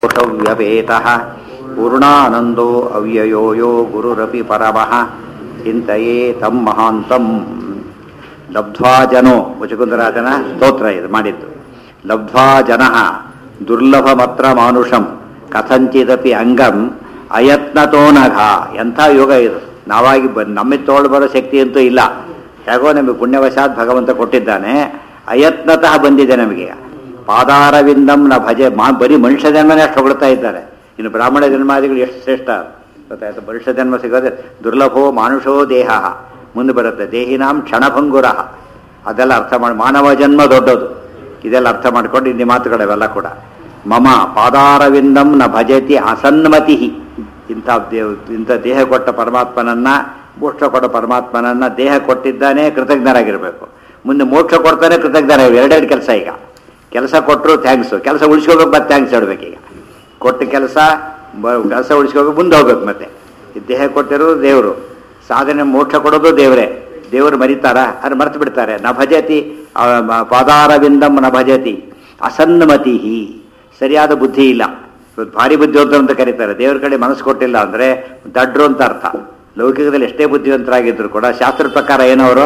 ವ್ಯಪೇತಃ ಪೂರ್ಣಾನಂದೋ ಅವ್ಯಯೋ ಯೋ ಗುರುರಪಿ ಪರಮಃ ಚಿಂತೆಯೇ ತಂ ಮಹಾಂತಂ ಲಬ್ಧ್ವಾ ಜನೋ ಮುಚುಕುಂದರಾಜನ ಸ್ತೋತ್ರ ಇದು ಮಾಡಿದ್ದು ಲಬ್ಧ್ವಾ ಜನಃ ದುರ್ಲಭಮತ್ರ ಮಾನುಷಂ ಕಥಂಚಿದಪಿ ಅಂಗಂ ಅಯತ್ನತೋ ನಘ ಎಂಥ ಯೋಗ ಇದು ನಾವಾಗಿ ಬ ನಮ್ಮಿಂದ ತೋಳು ಬರೋ ಶಕ್ತಿ ಅಂತೂ ಇಲ್ಲ ಹೇಗೋ ನಮಗೆ ಪುಣ್ಯವಶಾತ್ ಭಗವಂತ ಕೊಟ್ಟಿದ್ದಾನೆ ಅಯತ್ನತಃ ಬಂದಿದೆ ನಮಗೆ ಪಾದಾರವಿಂದಂ ನ ಭಜೆ ಮಾ ಬರೀ ಮನುಷ್ಯ ಜನ್ಮನೇ ಅಷ್ಟು ಹೊಗಳ್ತಾ ಇದ್ದಾರೆ ಇನ್ನು ಬ್ರಾಹ್ಮಣ ಜನ್ಮಾದಿಗಳು ಎಷ್ಟು ಶ್ರೇಷ್ಠ ಗೊತ್ತಾಯ್ತು ಮನುಷ್ಯ ಜನ್ಮ ಸಿಗೋದೆ ದುರ್ಲಭೋ ಮಾನುಷೋ ದೇಹ ಮುಂದೆ ಬರುತ್ತೆ ದೇಹಿನಾಂ ಕ್ಷಣಭಂಗುರ ಅದೆಲ್ಲ ಅರ್ಥ ಮಾಡಿ ಮಾನವ ಜನ್ಮ ದೊಡ್ಡದು ಇದೆಲ್ಲ ಅರ್ಥ ಮಾಡ್ಕೊಂಡು ಇಲ್ಲಿ ಮಾತುಗಳವೆಲ್ಲ ಕೂಡ ಮಮ ಪಾದಾರವಿಂದಂ ನ ಭಜತಿ ಅಸನ್ಮತಿ ಇಂಥ ದೇವ್ ಇಂಥ ದೇಹ ಕೊಟ್ಟ ಪರಮಾತ್ಮನನ್ನ ಮೋಕ್ಷ ಕೊಟ್ಟ ಪರಮಾತ್ಮನನ್ನ ದೇಹ ಕೊಟ್ಟಿದ್ದಾನೆ ಕೃತಜ್ಞರಾಗಿರ್ಬೇಕು ಮುಂದೆ ಮೋಕ್ಷ ಕೊಡ್ತಾನೆ ಕೃತಜ್ಞರ ಎರಡೆರಡು ಕೆಲಸ ಈಗ ಕೆಲಸ ಕೊಟ್ಟರು ಥ್ಯಾಂಕ್ಸು ಕೆಲಸ ಉಳಿಸ್ಕೋಬೇಕು ಮತ್ತೆ ಥ್ಯಾಂಕ್ಸ್ ಹೇಳ್ಬೇಕು ಈಗ ಕೊಟ್ಟ ಕೆಲಸ ಕೆಲಸ ಉಳಿಸ್ಕೋಬೇಕು ಮುಂದೆ ಹೋಗ್ಬೇಕು ಮತ್ತೆ ಈ ದೇಹ ಕೊಟ್ಟಿರೋದು ದೇವರು ಸಾಧನೆ ಮೋಕ್ಷ ಕೊಡೋದು ದೇವರೇ ದೇವರು ಮರಿತಾರ ಅದು ಮರ್ತು ಬಿಡ್ತಾರೆ ನ ಭಜತಿ ಆ, ಮ- ಪಾದಾರವಿಂದಂ ನ ಭಜತಿ ಅಸನ್ನಮತಿ ಸರಿಯಾದ ಬುದ್ಧಿ ಇಲ್ಲ ಇವತ್ತು ಭಾರಿ ಬುದ್ಧಿವಂತರು ಅಂತ ಕರೀತಾರೆ ದೇವ್ರ ಕಡೆ ಮನಸ್ಸು ಕೊಟ್ಟಿಲ್ಲ ಅಂದ್ರೆ ದಡ್ರು ಅಂತ ಅರ್ಥ ಲೌಕಿಕದಲ್ಲಿ ಎಷ್ಟೇ ಬುದ್ಧಿವಂತರಾಗಿದ್ರು ಕೂಡ ಶಾಸ್ತ್ರ ಪ್ರಕಾರ ಏನವರು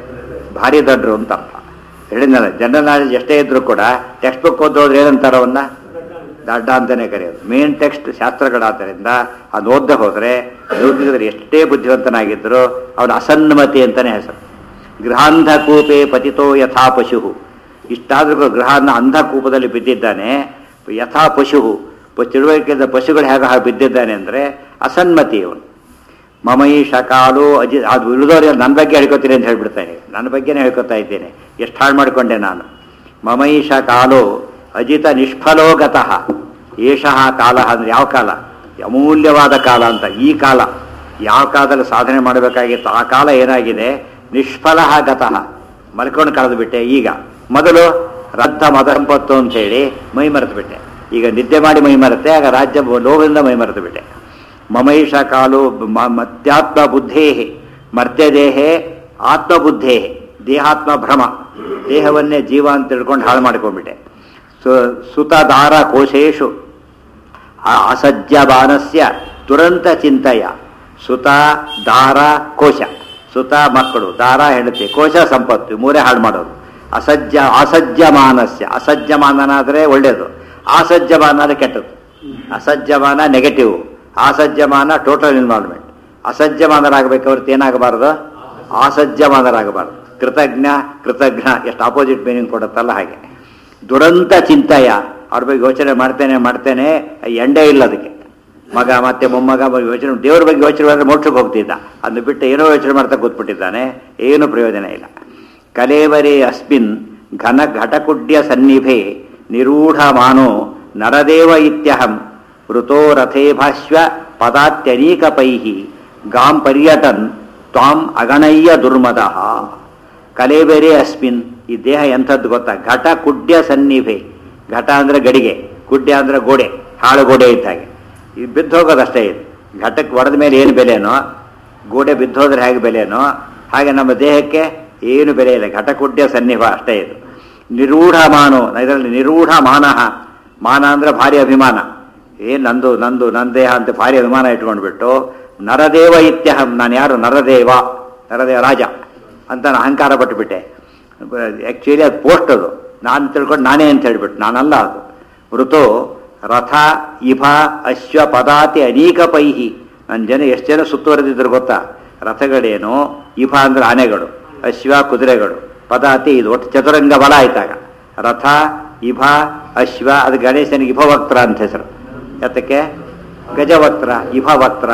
ಭಾರಿ ದಡ್ರು ಅಂತ ಅರ್ಥ ಹೇಳಿದ್ನಲ್ಲ ಜನರಲ್ ನಾಲೆಜ್ ಎಷ್ಟೇ ಇದ್ರು ಕೂಡ ಟೆಕ್ಸ್ಟ್ ಬುಕ್ ಓದೋದ್ರೆ ಏನಂತಾರ ಅವನ್ನ ದಡ್ಡ ಅಂತಾನೆ ಕರೆಯೋದು ಮೇನ್ ಟೆಕ್ಸ್ಟ್ ಶಾಸ್ತ್ರಗಳಾದ್ದರಿಂದ ಅದು ಓದ್ದೆ ಹೋದ್ರೆ ಲೌಕಿಕದಲ್ಲಿ ಎಷ್ಟೇ ಬುದ್ಧಿವಂತನಾಗಿದ್ರು ಅವನ ಅಸನ್ನಮತಿ ಅಂತಾನೆ ಹೆಸರು ಗೃಹಾಂಧಕೂಪೆ ಪತಿತೋ ಯಥಾ ಪಶು ಇಷ್ಟಾದ್ರೂ ಗೃಹಾನ್ನ ಅಂಧಕೂಪದಲ್ಲಿ ಬಿದ್ದಿದ್ದಾನೆ ಯಥಾ ಪಶು ಪ- ತಿಳುವಳಿಕೆಯಿಂದ ಪಶುಗಳು ಹೇಗೆ ಹಾಗೆ ಬಿದ್ದಿದ್ದಾನೆ ಅಂದರೆ ಅಸನ್ಮತಿ ಅವನು ಮಮೈಷ ಕಾಲು ಅಜಿ ಅದು ಉಳಿದವ್ರಿಗೆ ನನ್ನ ಬಗ್ಗೆ ಹೇಳ್ಕೊತೀನಿ ಅಂತ ಹೇಳ್ಬಿಡ್ತಾನೆ ನನ್ನ ಬಗ್ಗೆನೇ ಹೇಳ್ಕೊತಾ ಇದ್ದೇನೆ ಎಷ್ಟು ಹಾಳು ಮಾಡಿಕೊಂಡೆ ನಾನು ಮಮೈಷ ಕಾಲು ಅಜಿತ ನಿಷ್ಫಲೋ ಗತಃ ಏಷಃ ಕಾಲ ಅಂದ್ರೆ ಯಾವ ಕಾಲ ಅಮೂಲ್ಯವಾದ ಕಾಲ ಅಂತ ಈ ಕಾಲ ಯಾವ ಕಾಲದಲ್ಲಿ ಸಾಧನೆ ಮಾಡಬೇಕಾಗಿತ್ತು ಆ ಕಾಲ ಏನಾಗಿದೆ ನಿಷ್ಫಲ ಗತಃ ಮಲ್ಕೊಂಡು ಕಳೆದು ಬಿಟ್ಟೆ ಈಗ ಮೊದಲು ರಥ ಮದ ಸಂಪತ್ತು ಅಂತ ಹೇಳಿ ಮೈ ಮರೆತು ಬಿಟ್ಟೆ ಈಗ ನಿದ್ದೆ ಮಾಡಿ ಮೈ ಮರೆತೆ ಆಗ ರಾಜ್ಯ ಲೋಭದಿಂದ ಮೈ ಮರೆತು ಬಿಟ್ಟೆ ಮಮೈಷ ಕಾಲು ಮ- ಮತ್ಯಾತ್ಮ ಬುದ್ಧೇ ಮರ್ತ್ಯದೇಹೇ ಆತ್ಮಬುದ್ಧೇ ದೇಹಾತ್ಮ ಭ್ರಮ ದೇಹವನ್ನೇ ಜೀವ ಅಂತ ತಿಳ್ಕೊಂಡು ಹಾಳು ಮಾಡ್ಕೊಂಡ್ಬಿಟ್ಟೆ ಸು ಸುತದಾರ ಕೋಶೇಶು ಆ- ಅಸಜ್ಜಬಾನಸ್ಯ ದುರಂತ ಚಿಂತೆಯ ಸುತ ದಾರ ಕೋಶ ಸುತ ಮಕ್ಕಳು ದಾರ ಹೆಂಡತಿ ಕೋಶ ಸಂಪತ್ತು ಇವ್ ಮೂರೇ ಹಾಳು ಮಾಡೋದು ಅಸಜ್ಜ ಅಸಜ್ಜಮಾನಸ್ಯ ಅಸಜ್ಜಮಾನನಾದರೆ ಒಳ್ಳೆಯದು ಆಸಜ್ಜಮಾನ ಅಂದರೆ ಕೆಟ್ಟದ್ದು ಅಸಜ್ಜಮಾನ ನೆಗೆಟಿವ್ ಆಸಜ್ಜಮಾನ ಟೋಟಲ್ ಇನ್ವಾಲ್ವ್ಮೆಂಟ್ ಅಸಜ್ಜಮಾನರಾಗಬೇಕು ಹೊರತು ಏನಾಗಬಾರದು ಆಸಜ್ಜಮಾನರಾಗಬಾರದು ಕೃತಜ್ಞ ಕೃತಜ್ಞ ಎಷ್ಟು ಆಪೋಸಿಟ್ ಮೀನಿಂಗ್ ಕೊಡುತ್ತಲ್ಲ ಹಾಗೆ ದುರಂತ ಚಿಂತೆಯ ಅವ್ರ ಬಗ್ಗೆ ಯೋಚನೆ ಮಾಡ್ತೇನೆ ಮಾಡ್ತೇನೆ ಎಂಡೇ ಇಲ್ಲ ಅದಕ್ಕೆ ಮಗ ಮತ್ತೆ ಮೊಮ್ಮಗ ಬಗ್ಗೆ ಯೋಚನೆ ದೇವ್ರ ಬಗ್ಗೆ ಯೋಚನೆ ಮಾಡಿದ್ರೆ ಮೋಕ್ಷಕ್ಕೆ ಹೋಗ್ತಿದ್ದ ಅದನ್ನು ಬಿಟ್ಟು ಏನೋ ಯೋಚನೆ ಮಾಡ್ತಾ ಕೂತ್ಬಿಟ್ಟಿದ್ದಾನೆ ಏನು ಪ್ರಯೋಜನ ಇಲ್ಲ ಕಲೇವರೇ ಅಸ್ಮಿನ್ ಘನ ಘಟಕುಡ್ಯ ಸನ್ನಿಭೆ ನಿರೂಢ ಮಾನೋ ನರದೇವ ಇತ್ಯಹಂ ವೃತೋ ರಥೇ ಭಾಷ್ಯ ಪದಾತ್ಯನೀಕ ಪೈಹಿ ಗಾಂ ಪರ್ಯಟನ್ ತ್ವಾಂ ಅಗಣಯ್ಯ ದುರ್ಮದಃ ಕಲೇಬೇರೆ ಅಸ್ಮಿನ್ ಈ ದೇಹ ಎಂಥದ್ದು ಗೊತ್ತಾ ಘಟ ಕುಡ್ಯ ಸನ್ನಿಭೆ ಘಟ ಅಂದ್ರೆ ಗಡಿಗೆ ಕುಡ್ಯ ಅಂದ್ರೆ ಗೋಡೆ ಹಾಳು ಗೋಡೆ ಇದ್ದ ಹಾಗೆ ಇದು ಬಿದ್ದು ಹೋಗೋದಷ್ಟೇ ಇದು ಘಟಕ್ಕೆ ಹೊಡೆದ ಮೇಲೆ ಏನು ಬೆಲೆನೋ ಗೋಡೆ ಬಿದ್ದೋದ್ರೆ ಹೇಗೆ ಬೆಲೆನೋ ಹಾಗೆ ನಮ್ಮ ದೇಹಕ್ಕೆ ಏನು ಬೆಲೆ ಇಲ್ಲ ಘಟಕುಡ್ಯ ಸನ್ನಿಭ ಅಷ್ಟೇ ಇದು ನಿರೂಢ ಮಾನೋ ಇದರಲ್ಲಿ ನಿರೂಢ ಮಾನಃ ಮಾನ ಅಂದ್ರೆ ಭಾರಿ ಅಭಿಮಾನ ಏನ್ ನಂದು ನಂದು ನನ್ನ ದೇಹ ಅಂತ ಭಾರಿ ಅಭಿಮಾನ ಇಟ್ಕೊಂಡ್ಬಿಟ್ಟು ನರದೇವ ಇತ್ಯಹಂ ನಾನು ಯಾರು ನರದೇವ ನರದೇವ ರಾಜ ಅಂತ ನಾನು ಅಹಂಕಾರ ಪಟ್ಟುಬಿಟ್ಟೆ ಆ್ಯಕ್ಚುಲಿ ಅದು ಪೋಸ್ಟ್ ಅದು ನಾನು ತಿಳ್ಕೊಂಡು ನಾನೇ ಅಂತ ಹೇಳ್ಬಿಟ್ಟು ನಾನಲ್ಲ ಅದು ವೃತೋ ರಥ ಇಭ ಅಶ್ವ ಪದಾತಿ ಅನೇಕ ಪೈಹಿ ನನ್ನ ಜನ ಎಷ್ಟು ಜನ ಸುತ್ತುವರೆದಿದ್ರು ಗೊತ್ತಾ ರಥಗಳೇನು ಇಭ ಅಂದ್ರೆ ಆನೆಗಳು ಅಶ್ವ ಕುದುರೆಗಳು ಪದಾತಿ ಇದು ಒಟ್ಟು ಚತುರಂಗ ಬಲ ಆಯ್ತಾಗ ರಥ ಇಭ ಅಶ್ವ ಅದು ಗಣೇಶನಿಗೆ ಇಭವಕ್ತ್ರ ಅಂತ ಹೆಸರು ಯಾತಕ್ಕೆ ಗಜವಕ್ತ್ರ ಇಭವಕ್ತ್ರ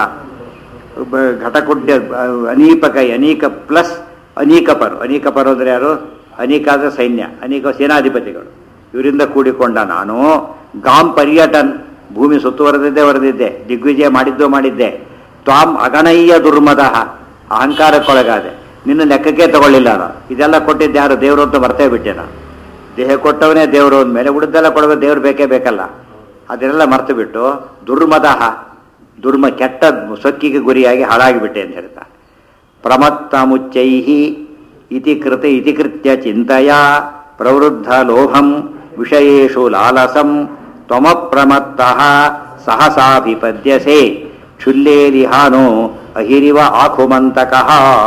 ಬ- ಘಟಕುಡ್ಯ ಅ, ಅನೀಪಕೈ ಅನೀಕ ಪ್ಲಸ್ ಅನೀಕಪರು ಅನೀಕಪರು ಅಂದ್ರೆ ಯಾರು ಅನೀಕ ಅಂದ್ರೆ ಸೈನ್ಯ ಅನೀಕ ಸೇನಾಧಿಪತಿಗಳು ಇವರಿಂದ ಕೂಡಿಕೊಂಡ ನಾನು ಗಾಂ ಪರ್ಯಟನ್ ಭೂಮಿ ಸುತ್ತುವರೆದಿದ್ದೆ ವರೆದಿದ್ದೆ ದಿಗ್ವಿಜಯ ಮಾಡಿದ್ದು ಮಾಡಿದ್ದೆ ತ್ವಾಂ ಅಗಣಯ್ಯ ದುರ್ಮದಃ ಅಹಂಕಾರಕ್ಕೊಳಗಾದೆ ನಿನ್ನ ಲೆಕ್ಕಕ್ಕೆ ತಗೊಳ್ಳಿಲ್ಲ ನಾನು ಇದೆಲ್ಲ ಕೊಟ್ಟಿದ್ದು ಯಾರು ದೇವರು ಅಂತ ಮರ್ತೇ ಬಿಟ್ಟೆ ನಾನು ದೇಹ ಕೊಟ್ಟವನೇ ದೇವರು ಅಂದಮೇಲೆ ಉಳಿದೆಲ್ಲ ಕೊಡಬೇಕು ದೇವ್ರು ಬೇಕೇ ಬೇಕಲ್ಲ ಅದನ್ನೆಲ್ಲ ಮರ್ತು ಬಿಟ್ಟು ದುರ್ಮದಃ ದುರ್ಮ ಕೆಟ್ಟ ಸೊಕ್ಕಿಗೆ ಗುರಿಯಾಗಿ ಹಾಳಾಗಿಬಿಟ್ಟೆ ಅಂತ ಹೇಳ್ತಾ ಪ್ರಮತ್ತ ಮುಚ್ಚೈಹಿ ಇತಿ ಕೃತ ಇತಿ ಕೃತ್ಯ ಚಿಂತೆಯ ಪ್ರವೃದ್ಧ ಲೋಭಂ ವಿಷಯೇಷು ಲಾಲಸಂ ತ್ವಮಪ್ಯ ಅಪ್ರಮತ್ತಃ ಸಹಸಾಭಿಪದ್ಯಸೆ ಕ್ಷುಲ್ಲೇಲಿಹಾನೋ ಅಹಿರಿವ ಆಖುಮಂತಕಃ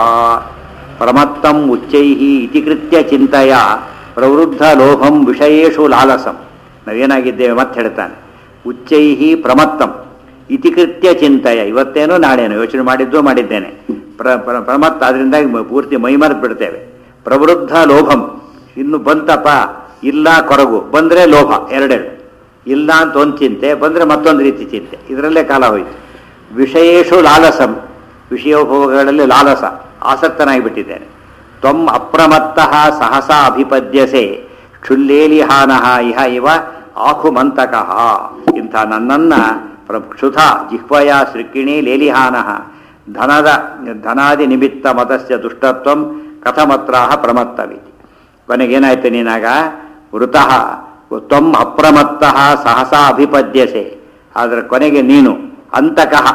ಪ್ರಮತ್ತಂ ಉಚ್ಚೈಃ ಇತಿ ಕೃತ್ಯ ಚಿಂತೆಯ ಪ್ರವೃದ್ಧ ಲೋಭಂ ವಿಷಯೇಷು ಲಾಲಸಂ ನಾವೇನಾಗಿದ್ದೇವೆ ಮತ್ತೆ ಹೇಳ್ತಾನೆ ಉಚ್ಚೈಹಿ ಪ್ರಮತ್ತಂ ಇತಿ ಕೃತ್ಯ ಚಿಂತೆಯ ಇವತ್ತೇನೋ ನಾಳೇನೋ ಯೋಚನೆ ಮಾಡಿದ್ದು ಮಾಡಿದ್ದೇನೆ ಪ್ರ ಪ್ರ- ಪ್ರಮತ್ತ ಅದರಿಂದಾಗಿ ಮ- ಪೂರ್ತಿ ಮೈಮರೆತು ಬಿಡ್ತೇವೆ ಪ್ರವೃದ್ಧ ಲೋಭಂ ಇನ್ನು ಬಂತಪ್ಪ ಇಲ್ಲ ಕೊರಗು ಬಂದರೆ ಲೋಭ ಎರಡೆರಡು ಇಲ್ಲ ಅಂತ ಒಂದು ಚಿಂತೆ ಬಂದರೆ ಮತ್ತೊಂದು ರೀತಿ ಚಿಂತೆ ಇದರಲ್ಲೇ ಕಾಲ ಹೋಯಿತು ವಿಷಯೇಶು ಲಾಲಸಂ ವಿಷಯೋಪಭೋಗಗಳಲ್ಲಿ ಲಾಲಸ ಆಸಕ್ತನಾಗಿಬಿಟ್ಟಿದ್ದೇನೆ ತ್ವಂ ಅಪ್ರಮತ್ತಃ ಸಹಸಾ ಅಭಿಪದ್ಯಸೆ ಕ್ಷುಲ್ಲೇಲಿಹಾನಃ ಇಹ ಇವ ಆಖುಮಂತಕಃ ಇಂಥ ನನ್ನನ್ನ ಪ್ರ ಕ್ಷುಧ ಜಿಹ್ವಯ ಸೃಕ್ಕಿಣಿ ಲೇಲಿಹಾನಃ ಧನದ ಧನಾದಿ ನಿಮಿತ್ತ ಮತಸ್ಯ ದುಷ್ಟತ್ವಂ ಕಥಮತ್ರಾಹ ಪ್ರಮತ್ತವಿತಿ ಕೊನೆಗೇನಾಯ್ತು ನೀನಾಗ ವೃತಃ ತ್ವಂ ಅಪ್ರಮತ್ತಃ ಸಹಸಾ ಅಭಿಪದ್ಯಸೆ ಆದರೆ ಕೊನೆಗೆ ನೀನು ಅಂತಕಃ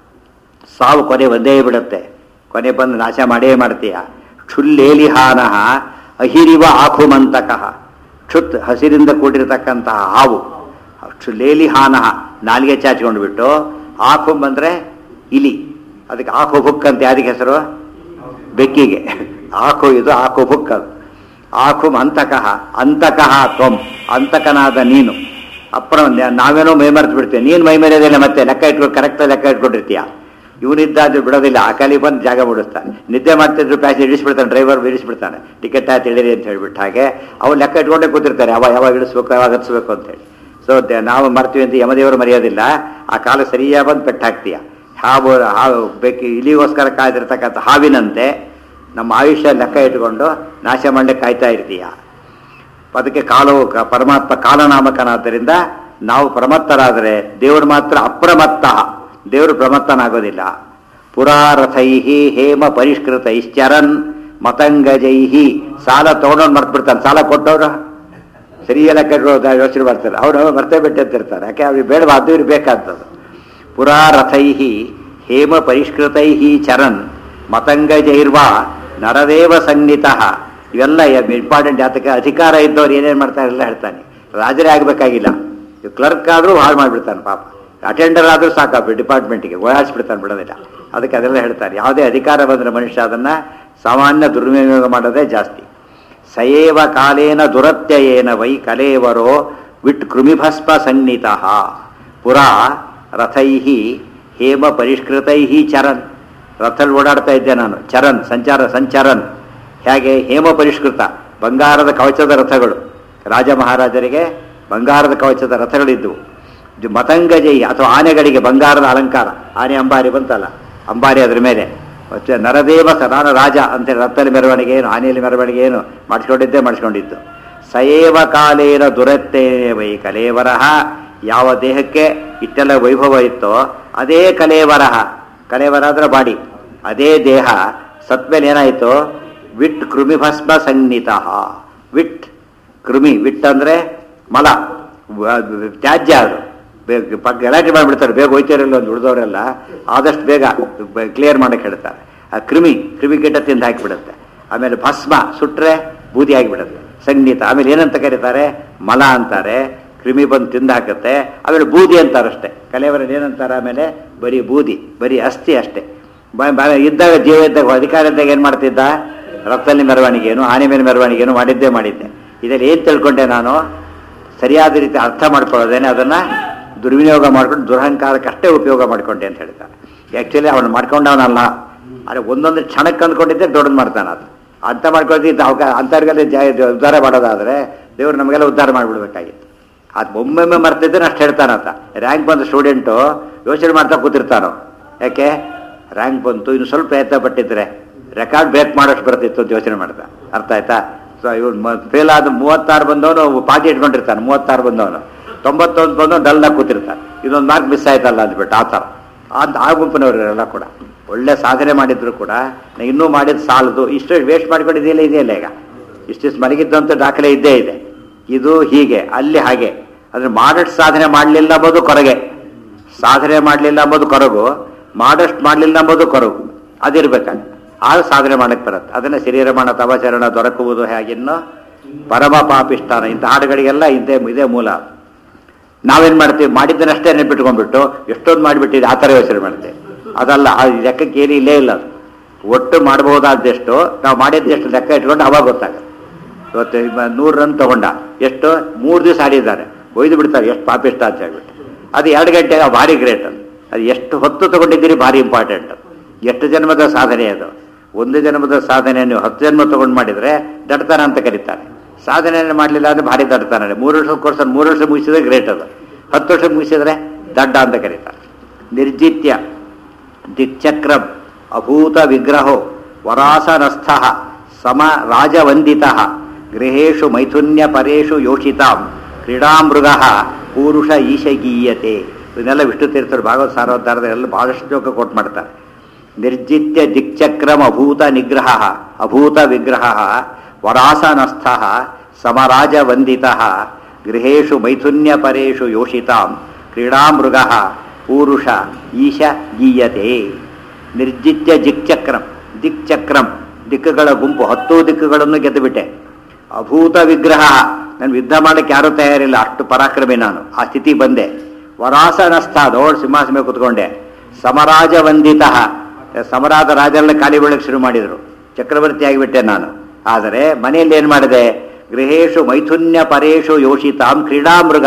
ಸಾವು ಕೊನೆ ಒಂದೇ ಬಿಡುತ್ತೆ ಕೊನೆ ಬಂದು ನಾಶ ಮಾಡೇ ಮಾಡ್ತೀಯ ಕ್ಷುಲ್ಲೇಲಿಹಾನಃ ಅಹಿರಿವ ಆಖುಮಂತಕಃ ಕ್ಷುತ್ ಹಸಿರಿಂದ ಕೂಡಿರತಕ್ಕಂತಹ ಹಾವು ಕ್ಷುಲ್ಲೇಲಿಹಾನಃ ನಾಲಿಗೆ ಚಾಚಿಕೊಂಡು ಬಿಟ್ಟು ಆಖು ಬಂದರೆ ಇಲಿ ಅದಕ್ಕೆ ಆಖು ಬುಕ್ ಅಂತ ಯಾರಿಗೆ ಹೆಸರು ಬೆಕ್ಕಿಗೆ ಆಖು ಇದು ಆಖು ಬುಕ್ ಅದು ಆಖು ಅಂತಕಃ ಅಂತಕಃ ತ್ವಂ ಅಂತಕನಾದ ನೀನು ಅಪ್ರ ನಾವೇನೋ ಮೈ ಮರೆತು ಬಿಡ್ತೇವೆ ನೀನು ಮೈ ಮರೆಯೋದಿಲ್ಲ ಮತ್ತೆ ಲೆಕ್ಕ ಇಟ್ಕೊಂಡು ಕರೆಕ್ಟಾಗಿ ಲೆಕ್ಕ ಇಟ್ಕೊಂಡಿರ್ತೀಯ ಇವನಿದ್ದಾದ್ರೂ ಬಿಡೋದಿಲ್ಲ ಆ ಕಾಲಿ ಬಂದು ಜಾಗ ಬಿಡಿಸ್ತಾನೆ ನಿದ್ದೆ ಮಾಡ್ತಿದ್ರು ಪ್ಯಾಸೆಂಜರ್ ಇಳಿಸ್ಬಿಡ್ತಾನೆ ಡ್ರೈವರ್ ಇಳಿಸ್ಬಿಡ್ತಾನೆ ಟಿಕೆಟ್ ಆಯ್ತು ಇಳಿರಿ ಅಂತ ಹೇಳ್ಬಿಟ್ಟು ಹಾಗೆ ಅವ್ರು ಲೆಕ್ಕ ಇಟ್ಕೊಂಡೇ ಕೂತಿರ್ತಾರೆ ಅವ ಯಾವಾಗ ಇಳಿಸ್ಬೇಕು ಯಾವಾಗ ಹತ್ಸ್ಬೇಕು ಅಂತೇಳಿ ಸೊ ನಾವು ಮರ್ತೀವಿ ಅಂತ ಯಮದೇವರು ಮರೆಯೋದಿಲ್ಲ ಆ ಕಾಲ ಸರಿಯಾಗಿ ಬಂದು ಪೆಟ್ಟು ಹಾಕ್ತೀಯ ಹಾವು ಹಾವು ಬೇಕಿ ಇಲಿಗೋಸ್ಕರ ಕಾಯ್ದಿರ್ತಕ್ಕಂಥ ಹಾವಿನಂತೆ ನಮ್ಮ ಆಯುಷ್ಯ ಲೆಕ್ಕ ಇಟ್ಕೊಂಡು ನಾಶ ಮಾಡಲಿಕ್ಕೆ ಕಾಯ್ತಾ ಇರ್ತೀಯ ಅದಕ್ಕೆ ಕಾಲವು ಕ- ಪರಮಾತ್ಮ ಕಾಲನಾಮಕನಾದ್ದರಿಂದ ನಾವು ಪ್ರಮತ್ತರಾದರೆ ದೇವರು ಮಾತ್ರ ಅಪ್ರಮತ್ತ ದೇವರು ಪ್ರಮತ್ತನಾಗೋದಿಲ್ಲ ಪುರಾರಥೈಹಿ ಹೇಮ ಪರಿಷ್ಕೃತೈಶ್ಚರನ್ ಮತಂಗಜೈಹಿ ಸಾಲ ತಗೊಂಡವ್ನು ಮರ್ತು ಬಿಡ್ತಾನೆ ಸಾಲ ಕೊಟ್ಟವ್ರು ಸರಿಯೆಲ್ಲ ಕಟ್ಟೋದ ಯೋಚನೆ ಮಾಡ್ತಾರೆ ಅವ್ರು ಮರ್ತೇ ಬಿಟ್ಟಿರ್ತಾರೆ ಯಾಕೆ ಅವ್ರಿಗೆ ಬೇಡವಾ ಅದು ಇವ್ರಿಗೆ ಬೇಕಾಗ್ತದೆ ಪುರಾರಥೈಹಿ ಹೇಮ ಪರಿಷ್ಕೃತೈಹಿ ಚರನ್ ಮತಂಗಜೈರ್ವಾ ನರದೇವ ಸಂಗೀತಃ ಇವೆಲ್ಲ ಇಂಪಾರ್ಟೆಂಟ್ ಯಾತಕ್ಕೆ ಅಧಿಕಾರ ಇದ್ದವ್ರು ಏನೇನು ಮಾಡ್ತಾರೆ ಎಲ್ಲ ಹೇಳ್ತಾನೆ ರಾಜರೇ ಆಗಬೇಕಾಗಿಲ್ಲ ಕ್ಲರ್ಕ್ ಆದರೂ ಹಾಳು ಮಾಡಿಬಿಡ್ತಾನೆ ಪಾಪ ಅಟೆಂಡರ್ ಆದರೂ ಸಾಕು ಡಿಪಾರ್ಟ್ಮೆಂಟ್ಗೆ ಓಡಾಡಿಸ್ಬಿಡ್ತಾನೆ ಬಿಡೋದಿಲ್ಲ ಅದಕ್ಕೆ ಅದೆಲ್ಲ ಹೇಳ್ತಾರೆ ಯಾವುದೇ ಅಧಿಕಾರ ಬಂದರೆ ಮನುಷ್ಯ ಅದನ್ನು ಸಾಮಾನ್ಯ ದುರ್ವಿನಿಯೋಗ ಮಾಡೋದೇ ಜಾಸ್ತಿ ಸಯೇವ ಕಾಲೇನ ದುರತ್ಯಯೇನ ವೈ ಕಲೇವರೋ ವಿಟ್ ಕೃಮಿಭಸ್ಮ ಸನ್ನಿತಃ ಪುರಾ ರಥೈ ಹೇಮ ಪರಿಷ್ಕೃತೈ ಚರನ್ ರಥಲ್ಲಿ ಓಡಾಡ್ತಾ ಇದ್ದೆ ನಾನು ಚರನ್ ಸಂಚಾರ ಸಂಚರನ್ ಹೇಗೆ ಹೇಮ ಪರಿಷ್ಕೃತ ಬಂಗಾರದ ಕವಚದ ರಥಗಳು ರಾಜ ಮಹಾರಾಜರಿಗೆ ಬಂಗಾರದ ಕವಚದ ರಥಗಳಿದ್ದವು ಇದು ಮತಂಗಜೈ ಅಥವಾ ಆನೆಗಳಿಗೆ ಬಂಗಾರದ ಅಲಂಕಾರ ಆನೆ ಅಂಬಾರಿ ಬಂತಲ್ಲ ಅಂಬಾರಿ ಅದ್ರ ಮೇಲೆ ಮತ್ತೆ ನರದೇವ ಸ ನಾನು ರಾಜ ಅಂತೇಳಿ ರಥದಲ್ಲಿ ಮೆರವಣಿಗೆ ಏನು ಆನೆಯಲ್ಲಿ ಮೆರವಣಿಗೆ ಏನು ಮಾಡಿಸ್ಕೊಂಡಿದ್ದೇ ಮಾಡಿಸ್ಕೊಂಡಿದ್ದು ಸಯೇವ ಕಾಲೇನ ದುರತ್ತೇ ವೈ ಕಲೇವರಹ ಯಾವ ದೇಹಕ್ಕೆ ಇಷ್ಟೆಲ್ಲ ವೈಭವ ಇತ್ತೋ ಅದೇ ಕಲೇವರಹ ಕಲೇವರ ಅಂದ್ರೆ ಬಾಡಿ ಅದೇ ದೇಹ ಸತ್ಮೇಲೆ ಏನಾಯಿತು ವಿಟ್ ಕೃಮಿಭಸ್ಮ ಸನ್ನಿತ ವಿಟ್ ಕೃಮಿ ವಿಟ್ ಅಂದ್ರೆ ಮಲ ವ- ತ್ಯಾಜ್ಯ ಅದು ಬೇಗ ಪಕ್ಕ ಗಲಾಟೆ ಮಾಡಿಬಿಡ್ತಾರೆ ಬೇಗ ಹೋಯ್ತಿರಲ್ಲ ಒಂದು ಉಳಿದವರೆಲ್ಲ ಆದಷ್ಟು ಬೇಗ ಕ್ಲಿಯರ್ ಮಾಡಕ್ಕೆ ಹೇಳ್ತಾರೆ ಆ ಕ್ರಿಮಿ ಕ್ರಿಮಿ ಕೀಟ ತಿಂದು ಹಾಕಿಬಿಡುತ್ತೆ ಆಮೇಲೆ ಭಸ್ಮ ಸುಟ್ರೆ ಬೂದಿ ಆಗಿಬಿಡುತ್ತೆ ಸಂಗೀತ ಆಮೇಲೆ ಏನಂತ ಕರೀತಾರೆ ಮಲ ಅಂತಾರೆ ಕ್ರಿಮಿ ಬಂದು ತಿಂದು ಹಾಕುತ್ತೆ ಆಮೇಲೆ ಬೂದಿ ಅಂತಾರಷ್ಟೇ ಕಲೆಯವರಲ್ಲಿ ಏನಂತಾರೆ ಆಮೇಲೆ ಬರೀ ಬೂದಿ ಬರೀ ಅಸ್ಥಿ ಅಷ್ಟೇ ಬ- ಬ- ಇದ್ದಾಗ ಜೀವ ಇದ್ದಾಗ ಅಧಿಕಾರ ಇದ್ದಾಗ ಏನು ಮಾಡ್ತಿದ್ದ ರಥದಲ್ಲಿ ಮೆರವಣಿಗೆನು ಆನೆ ಮೇಲೆ ಮೆರವಣಿಗೆನು ಮಾಡಿದ್ದೇ ಮಾಡಿದ್ದೆ ಇದರಲ್ಲಿ ಏನು ತಿಳ್ಕೊಂಡೆ ನಾನು ಸರಿಯಾದ ರೀತಿ ಅರ್ಥ ಮಾಡ್ಕೊಳ್ಳೋದೇನೆ ಅದನ್ನು ದುರ್ವಿನಿಯೋಗ ಮಾಡ್ಕೊಂಡು ದುರಹಂಕಾರಕ್ಕಷ್ಟೇ ಉಪಯೋಗ ಮಾಡ್ಕೊಂಡೆ ಅಂತ ಹೇಳ್ತಾರೆ ಆ್ಯಕ್ಚುಲಿ ಅವನು ಮಾಡ್ಕೊಂಡವನಲ್ಲ ಆದರೆ ಒಂದೊಂದು ಕ್ಷಣಕ್ಕೆ ಅಂದ್ಕೊಂಡಿದ್ದೆ ದೊಡ್ಡದು ಮಾಡ್ತಾನೆ ಅದು ಅರ್ಥ ಮಾಡ್ಕೊಳ್ತಿದ್ದ ಅವಕ ಅಂಥವ್ರಿಗೆಲ್ಲ ಜಾ ಇದು ಉದ್ಧಾರ ಮಾಡೋದಾದರೆ ದೇವರು ನಮಗೆಲ್ಲ ಉದ್ಧಾರ ಮಾಡಿಬಿಡ್ಬೇಕಾಗಿತ್ತು ಅದು ಒಮ್ಮೊಮ್ಮೆ ಮರ್ತಿದ್ರೆ ಅಷ್ಟು ಹೇಳ್ತಾನಂತ ರ್ಯಾಂಕ್ ಬಂದ ಸ್ಟೂಡೆಂಟು ಯೋಚನೆ ಮಾಡ್ತಾ ಕೂತಿರ್ತಾನೋ ಯಾಕೆ ರ್ಯಾಂಕ್ ಬಂತು ಇನ್ನು ಸ್ವಲ್ಪ ಪ್ರಯತ್ನ ಪಟ್ಟಿದ್ರೆ ರೆಕಾರ್ಡ್ ಬ್ರೇಕ್ ಮಾಡೋಷ್ಟು ಬರ್ತಿತ್ತು ಅಂತ ಯೋಚನೆ ಮಾಡ್ತಾ ಅರ್ಥ ಆಯ್ತಾ ಸೊ ಇವ್ನು ಫೇಲ್ ಆದ ಮೂವತ್ತಾರು ಬಂದವನು ಪಾರ್ಟಿ ಇಟ್ಕೊಂಡಿರ್ತಾನೆ ಮೂವತ್ತಾರು ಬಂದವನು ತೊಂಬತ್ತೊಂದು ಬಂದು ಡಲ್ಲಾಗಿ ಕೂತಿರ್ತಾನೆ ಇದೊಂದು ಮಾರ್ಕ್ ಮಿಸ್ ಆಯ್ತಲ್ಲ ಅಂದ್ಬಿಟ್ಟು ಆ ಥರ ಅಂತ ಆ ಗುಂಪಿನವರೆಲ್ಲ ಕೂಡ ಒಳ್ಳೆ ಸಾಧನೆ ಮಾಡಿದ್ರು ಕೂಡ ನಾ ಇನ್ನೂ ಮಾಡಿದ ಸಾಲದು ಇಷ್ಟು ವೇಸ್ಟ್ ಮಾಡ್ಕೊಂಡಿದೆಯಲ್ಲ ಇದೆಯಲ್ಲ ಈಗ ಇಷ್ಟಿಷ್ಟು ಮಲಗಿದ್ದಂತ ದಾಖಲೆ ಇದ್ದೇ ಇದೆ ಇದು ಹೀಗೆ ಅಲ್ಲಿ ಹಾಗೆ ಅಂದ್ರೆ ಮಾಡಷ್ಟು ಸಾಧನೆ ಮಾಡಲಿಲ್ಲ ಅಂಬೋದು ಕೊರಗೆ ಸಾಧನೆ ಮಾಡಲಿಲ್ಲ ಅಂಬೋದು ಕೊರಗು ಮಾಡಷ್ಟು ಮಾಡಲಿಲ್ಲ ಅಂಬೋದು ಕೊರಗು ಅದಿರ್ಬೇಕಾಗ ಆಗ ಸಾಧನೆ ಮಾಡಕ್ಕೆ ಬರುತ್ತೆ ಅದನ್ನ ಶರೀರಮಾಣ ತವಚರಣ ದೊರಕುವುದು ಹೇಗಿನ್ನೋ ಪರಮ ಪಾಪಿಷ್ಠಾನ ಇಂಥ ಹಾಡುಗಳಿಗೆಲ್ಲ ಇದೇ ಇದೇ ಮೂಲ ನಾವೇನ್ ಮಾಡ್ತೀವಿ ಮಾಡಿದ್ದನ್ನಷ್ಟೇ ನೆನ್ಪಿಟ್ಕೊಂಡ್ಬಿಟ್ಟು ಎಷ್ಟೊಂದು ಮಾಡಿಬಿಟ್ಟಿದೆ ಆ ಥರ ಯೋಚನೆ ಮಾಡ್ತೇವೆ ಅದಲ್ಲ ಆ ಲೆಕ್ಕಕ್ಕೆ ಏನು ಇಲ್ಲೇ ಇಲ್ಲ ಅದು ಒಟ್ಟು ಮಾಡಬಹುದಾದಷ್ಟು ನಾವು ಮಾಡಿದ್ದೆಷ್ಟು ಲೆಕ್ಕ ಇಟ್ಕೊಂಡು ಅವಾಗ ಗೊತ್ತಾಗುತ್ತೆ ಇವತ್ತು ಇವ- ನೂರು ರನ್ ತಗೊಂಡ ಎಷ್ಟು ಮೂರು ದಿವಸ ಆಡಿದ್ದಾರೆ ಒಯ್ದು ಬಿಡ್ತಾರೆ ಎಷ್ಟು ಪಾಪಿಷ್ಟ ಅಂತ ಹೇಳ್ಬಿಟ್ಟು ಅದು ಎರಡು ಗಂಟೆ ಭಾರಿ ಗ್ರೇಟ್ ಅದು ಅದು ಎಷ್ಟು ಹೊತ್ತು ತಗೊಂಡಿದ್ದೀರಿ ಭಾರಿ ಇಂಪಾರ್ಟೆಂಟ್ ಎಷ್ಟು ಜನ್ಮದ ಸಾಧನೆ ಅದು ಒಂದು ಜನ್ಮದ ಸಾಧನೆ ನೀವು ಹತ್ತು ಜನ್ಮ ತಗೊಂಡು ಮಾಡಿದರೆ ದಡ್ತಾನ ಅಂತ ಕರೀತಾರೆ ಸಾಧನೆಯನ್ನು ಮಾಡಲಿಲ್ಲ ಅಂದ್ರೆ ಭಾರಿ ದಡ್ತಾನೆ ಮೂರು ವರ್ಷದ ಕೋರ್ಸ್ ಮೂರು ವರ್ಷ ಮುಗಿಸಿದ್ರೆ ಗ್ರೇಟ್ ಅದು ಹತ್ತು ವರ್ಷ ಮುಗಿಸಿದ್ರೆ ದಡ್ಡ ಅಂತ ಕರೀತಾರೆ ನಿರ್ಜಿತ್ಯ ದಿಕ್ಚಕ್ರಂ ಅಭೂತ ವಿಗ್ರಹೋ ವರಾಸನಸ್ಥ ಸಮ ರಾಜವಂದಿತ ಗೃಹೇಶು ಮೈಥುನ್ಯ ಪರೇಶು ಯೋಷಿತಾಂ ಕ್ರೀಡಾಮೃಗ ಪೂರುಷ ಈಶಗೀಯತೆ ಇದನ್ನೆಲ್ಲ ವಿಷ್ಣು ತೀರ್ಥರು ಭಾಗವತ ಸಾರೋದ್ಧಾರದಲ್ಲಿ ಬಹಳಷ್ಟು ಶ್ಲೋಕ ಕೋಟ್ ಮಾಡ್ತಾರೆ ನಿರ್ಜಿತ್ಯ ದಿಕ್ಚಕ್ರಂ ಅಭೂತ ನಿಗ್ರಹ ಅಭೂತ ವಿಗ್ರಹ ವರಾಸನಸ್ಥ ಸಮರಾಜವಂದಿತ ಗೃಹೇಶು ಮೈಥುನ್ಯ ಪರೇಶು ಯೋಷಿತಾಂ ಕ್ರೀಡಾಮೃಗ ಪೂರುಷ ಈಶ ಗೀಯತೆ ನಿರ್ಜಿತ್ಯ ದಿಕ್ಚಕ್ರಂ ದಿಕ್ಚಕ್ರಂ ದಿಕ್ಕುಗಳ ಗುಂಪು ಹತ್ತು ದಿಕ್ಕುಗಳನ್ನು ಗೆದ್ದುಬಿಟ್ಟೆ ಅಭೂತ ವಿಗ್ರಹ ನಾನು ಯುದ್ಧ ಮಾಡಕ್ಕೆ ಯಾರೂ ತಯಾರಿಲ್ಲ ಅಷ್ಟು ಪರಾಕ್ರಮಿ ನಾನು ಆ ಸ್ಥಿತಿ ಬಂದೆ ವರಾಸನಸ್ಥ ದೊಡ್ಡ ಸಿಂಹಾಸನ ಮೇಲೆ ಕೂತ್ಕೊಂಡೆ ಸಮರಾಜ ವಂದಿತ ಸಮರಾದ ರಾಜರನ್ನ ಖಾಲಿ ಬೀಳಕ್ಕೆ ಶುರು ಮಾಡಿದರು ಚಕ್ರವರ್ತಿ ಆಗಿಬಿಟ್ಟೆ ನಾನು ಆದರೆ ಮನೆಯಲ್ಲಿ ಏನು ಮಾಡಿದೆ ಗೃಹೇಶು ಮೈಥುನ್ಯ ಪರೇಶು ಯೋಷಿತಾಂ ಕ್ರೀಡಾಮೃಗ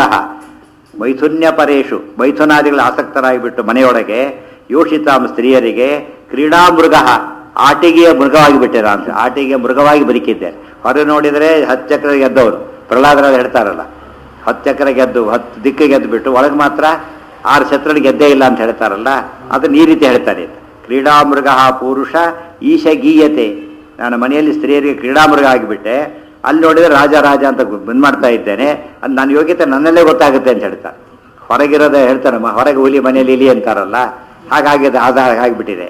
ಮೈಥುನ್ಯ ಪರೇಶು ಮೈಥುನಾದಿಗಳ ಆಸಕ್ತರಾಗಿಬಿಟ್ಟು ಮನೆಯೊಳಗೆ ಯೋಷಿತಾಂ ಸ್ತ್ರೀಯರಿಗೆ ಕ್ರೀಡಾಮೃಗ ಆಟಿಗೆಯ ಮೃಗವಾಗಿಬಿಟ್ಟೆ ನಾನು ಆಟಿಗೆಯ ಮೃಗವಾಗಿ ಬದುಕಿದ್ದೆ ಹೊರ ನೋಡಿದರೆ ಹತ್ತು ಚಕ್ರ ಗೆದ್ದವರು ಪ್ರಹ್ಲಾದರಾಜ ಹೇಳ್ತಾರಲ್ಲ ಹತ್ತು ಚಕ್ರ ಗೆದ್ದು ಹತ್ತು ದಿಕ್ಕು ಗೆದ್ದು ಬಿಟ್ಟು ಒಳಗೆ ಮಾತ್ರ ಆರು ಛತ್ರ ಗೆದ್ದೇ ಇಲ್ಲ ಅಂತ ಹೇಳ್ತಾರಲ್ಲ ಅದನ್ನ ಈ ರೀತಿ ಹೇಳ್ತಾರೆ ಕ್ರೀಡಾಮೃಗ ಪುರುಷ ಈಶ ಗೀಯತೆ ನಾನು ಮನೆಯಲ್ಲಿ ಸ್ತ್ರೀಯರಿಗೆ ಕ್ರೀಡಾಮೃಗ ಆಗಿಬಿಟ್ಟೆ ಅಲ್ಲಿ ನೋಡಿದ್ರೆ ರಾಜ ರಾಜ ಅಂತ ಬಂದ್ ಮಾಡ್ತಾ ಇದ್ದೇನೆ ಅದು ನನ್ನ ಯೋಗ್ಯತೆ ನನ್ನಲ್ಲೇ ಗೊತ್ತಾಗುತ್ತೆ ಅಂತ ಹೇಳ್ತಾರೆ ಹೊರಗಿರೋದೇ ಹೇಳ್ತಾರೆ ಮ- ಹೊರಗೆ ಹುಲಿ ಮನೆಯಲ್ಲಿ ಇಲಿ ಅಂತಾರಲ್ಲ ಹಾಗಾಗಿದೆ ಆದ ಆಗಿಬಿಟ್ಟಿದೆ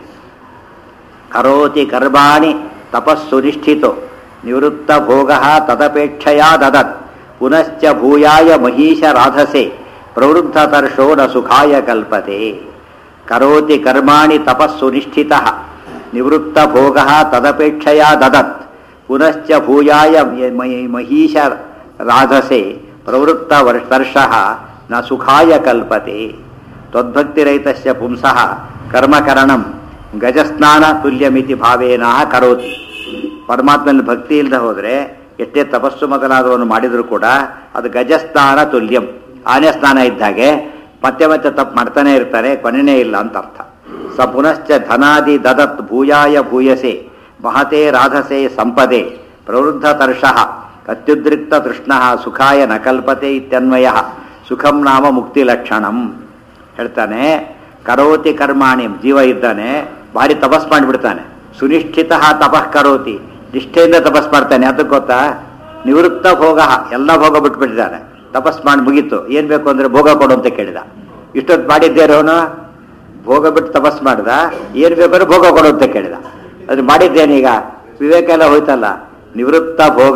ಕರೋತಿ ಕರ್ಮಾಣಿ ತಪಸ್ಸು ನಿಷ್ಠಿತೋ ನಿವೃತ್ತ ಭೋಗ ತದಪೇಕ್ಷೆಯ ದದತ್ ಪುನಶ್ಚ ಭೂಯಾಯ ಮಹೀಶ ರಾಧಸೆ ಪ್ರವೃದ್ಧ ತರ್ಷೋ ನ ಸುಖಾಯ ಕಲ್ಪತೆ ಕರೋತಿ ಕರ್ಮಾಣಿ ತಪಸ್ಸು ನಿಷ್ಠಿತ ನಿವೃತ್ತ ಭೋಗ ತದಪೇಕ್ಷೆಯ ದದತ್ ಪುನಶ್ಚ ಭೂಯಾಯ ಮ- ಮ- ಮಹೀಶ ರಾಧಸೆ ಪ್ರವೃತ್ತ ವರ್ಷ ತರ್ಷಃ ನ ಸುಖಾಯ ಕಲ್ಪತೆ ತ್ವದ್ಭಕ್ತಿರಹಿತಸ್ಯ ಪುಂಸಃ ಕರ್ಮಕರಣಂ ಗಜಸ್ನಾನ ತುಲ್ಯಮಿತಿ ಭಾವೇನ ಕರೋತಿ ಪರಮಾತ್ಮನ ಭಕ್ತಿ ಇಲ್ಲದೆ ಹೋದರೆ ಎಷ್ಟೇ ತಪಸ್ಸು ಮೊದಲಾದವನ್ನು ಮಾಡಿದರೂ ಕೂಡ ಅದು ಗಜಸ್ನಾನ ತುಲ್ಯಂ ಆನೆ ಸ್ನಾನ ಇದ್ದಾಗೆ ಮತ್ತೆ ಮತ್ತೆ ತಪ್ಪು ಮಾಡ್ತಾನೆ ಇರ್ತಾರೆ ಕೊನೆನೇ ಇಲ್ಲ ಅಂತ ಅರ್ಥ ಸ ಪುನಶ್ಚ ಧನಾದಿ ದದತ್ ಭೂಯಾಯ ಭೂಯಸೆ ಮಹತೆ ರಾಧಸೆ ಸಂಪದೆ ಪ್ರವೃದ್ಧ ತರ್ಷಃ ಅತ್ಯುದ್ರಿಕ್ತ ತೃಷ್ಣ ಸುಖಾಯ ನ ಕಲ್ಪತೆ ಇತ್ಯನ್ವಯ ಸುಖಂ ನಾಮ ಮುಕ್ತಿ ಲಕ್ಷಣಂ ಹೇಳ್ತಾನೆ ಕರೋತಿ ಕರ್ಮಾಣಿ ಜೀವ ಇದ್ದಾನೆ ಭಾರಿ ತಪಸ್ ಮಾಡಿಬಿಡ್ತಾನೆ ಸುನಿಷ್ಠಿತ ತಪಃ ಕರೋತಿ ನಿಷ್ಠೆಯಿಂದ ತಪಸ್ ಮಾಡ್ತಾನೆ ಅದಕ್ಕೆ ಗೊತ್ತಾ ನಿವೃತ್ತ ಭೋಗ ಎಲ್ಲ ಭೋಗ ಬಿಟ್ಬಿಟ್ಟಿದ್ದಾನೆ ತಪಸ್ ಮಾಡಿ ಮುಗೀತು ಏನ್ ಬೇಕು ಅಂದ್ರೆ ಭೋಗ ಕೊಡು ಅಂತ ಕೇಳಿದ ಇಷ್ಟೊತ್ತು ಮಾಡಿದ್ದೇರೋನು ಭೋಗ ಬಿಟ್ಟು ತಪಸ್ ಮಾಡ್ದ ಏನ್ ಬೇಕಾದ್ರೆ ಭೋಗ ಕೊಡು ಅಂತ ಕೇಳಿದ ಅದು ಮಾಡಿದ್ದೇನೀಗ ವಿವೇಕ ಎಲ್ಲ ಹೋಯ್ತಲ್ಲ ನಿವೃತ್ತ ಭೋಗ